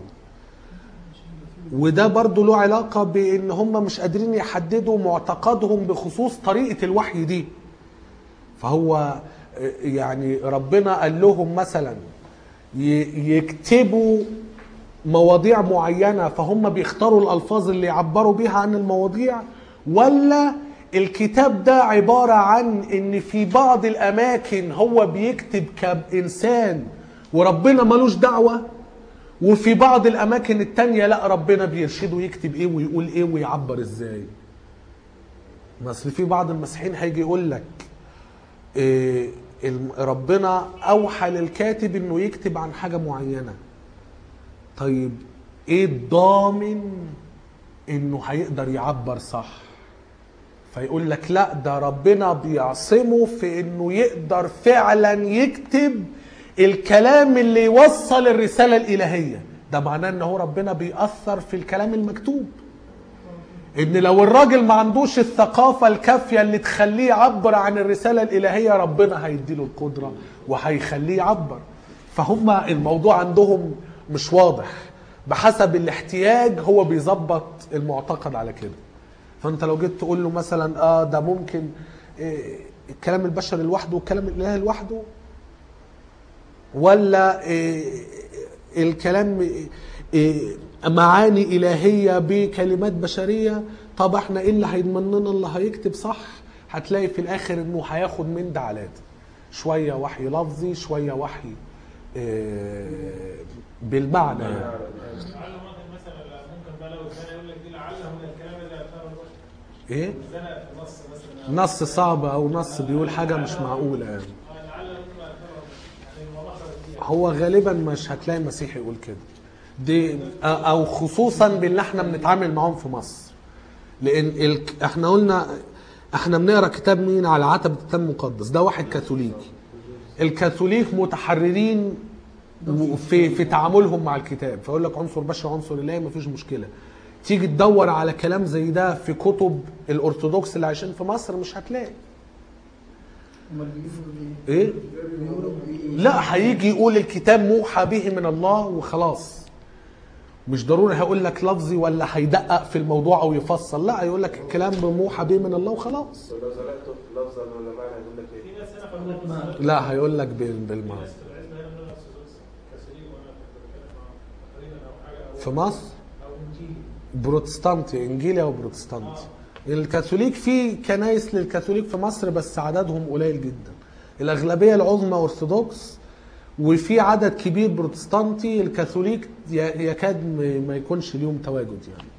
وده برضو له علاقة بان هم مش قادرين يحددوا معتقدهم بخصوص طريقة الوحي دي فهو يعني ربنا قال لهم مثلا ي- يكتبوا مواضيع معينة فهم بيختاروا الألفاظ اللي يعبروا بيها عن المواضيع ولا الكتاب ده عبارة عن ان في بعض الاماكن هو بيكتب كإنسان وربنا ملوش دعوة وفي بعض الاماكن التانية لا ربنا بيرشده يكتب ايه ويقول ايه ويعبر ازاي ما اصل في بعض المسيحيين هيجي يقول لك إيه الم- ربنا اوحى للكاتب انه يكتب عن حاجه معينه طيب ايه الضامن انه هيقدر يعبر صح فيقول لك لا ده ربنا بيعصمه في انه يقدر فعلا يكتب الكلام اللي يوصل الرساله الالهيه ده معناه ان هو ربنا بيأثر في الكلام المكتوب ان لو الراجل ما عندوش الثقافة الكافية اللي تخليه يعبر عن الرسالة الإلهية ربنا هيديله القدرة وهيخليه يعبر فهم الموضوع عندهم مش واضح بحسب الاحتياج هو بيظبط المعتقد على كده فانت لو جيت تقول له مثلا اه ده ممكن إيه الكلام البشري لوحده والكلام الالهي لوحده ولا إيه الكلام إيه معاني إلهية بكلمات بشرية طب احنا ايه اللي هيضمن لنا اللي هيكتب صح هتلاقي في الاخر انه هياخد من ده على ده شوية وحي لفظي شوية وحي إيه بالمعنى يعني. لعل ممكن مثلا ممكن بقى لو الزنا يقول لك دي لعل من الكلام اللي اثاره البشر ايه الزنا في النص مثلا نص صعب او نص بيقول حاجة مش معقولة يعني آه، لعل ممكن اثاره يعني الموضوع فيه هو غالبا مش هتلاقي مسيحي يقول كده دي او خصوصا باللي احنا بنتعامل معاهم في مصر لان ال... احنا قلنا احنا بنقرا كتاب مين على عتبة الكتاب المقدس ده واحد كاثوليكي الكاثوليك متحررين في في تعاملهم مع الكتاب فيقول لك عنصر بشري عنصر الهي مفيش مشكله تيجي تدور على كلام زي ده في كتب الارثوذكس اللي عايشين في مصر مش هتلاقي امال بيقولوا ايه بيقولوا بايه؟ لا هيجي يقول الكتاب موحى به من الله وخلاص مش ضروري هيقول لك لفظي ولا هيدقق في الموضوع او يفصل لا هيقول لك الكلام موحى به من الله وخلاص ولو زنقته في لفظا ولا معنى يقول لك في ايه؟ ناس هنا في النص لا هيقول لك بال- بالمعنى ناس في العزبه هنا من الارثوذكس كاثوليك وانا كنت بتكلم مع تقريبا او حاجه او في مصر او انجيلي بروتستانتي انجيلي او بروتستانتي الكاثوليك في كنايس للكاثوليك في مصر بس عددهم قليل جدا الاغلبيه العظمى ارثوذكس وفي عدد كبير بروتستانتي الكاثوليك ي- يكاد م- ما يكونش ليهم تواجد يعني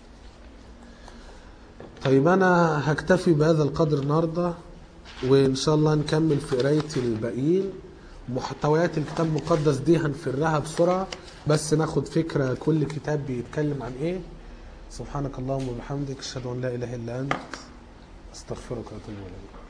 طيب انا هكتفي بهذا القدر النهارده وان شاء الله نكمل في قرايه الباقيين محتويات الكتاب المقدس دي هنفرها بسرعه بس ناخد فكره كل كتاب بيتكلم عن ايه سبحانك اللهم وبحمدك اشهد ان لا اله الا انت استغفرك واتوب اليك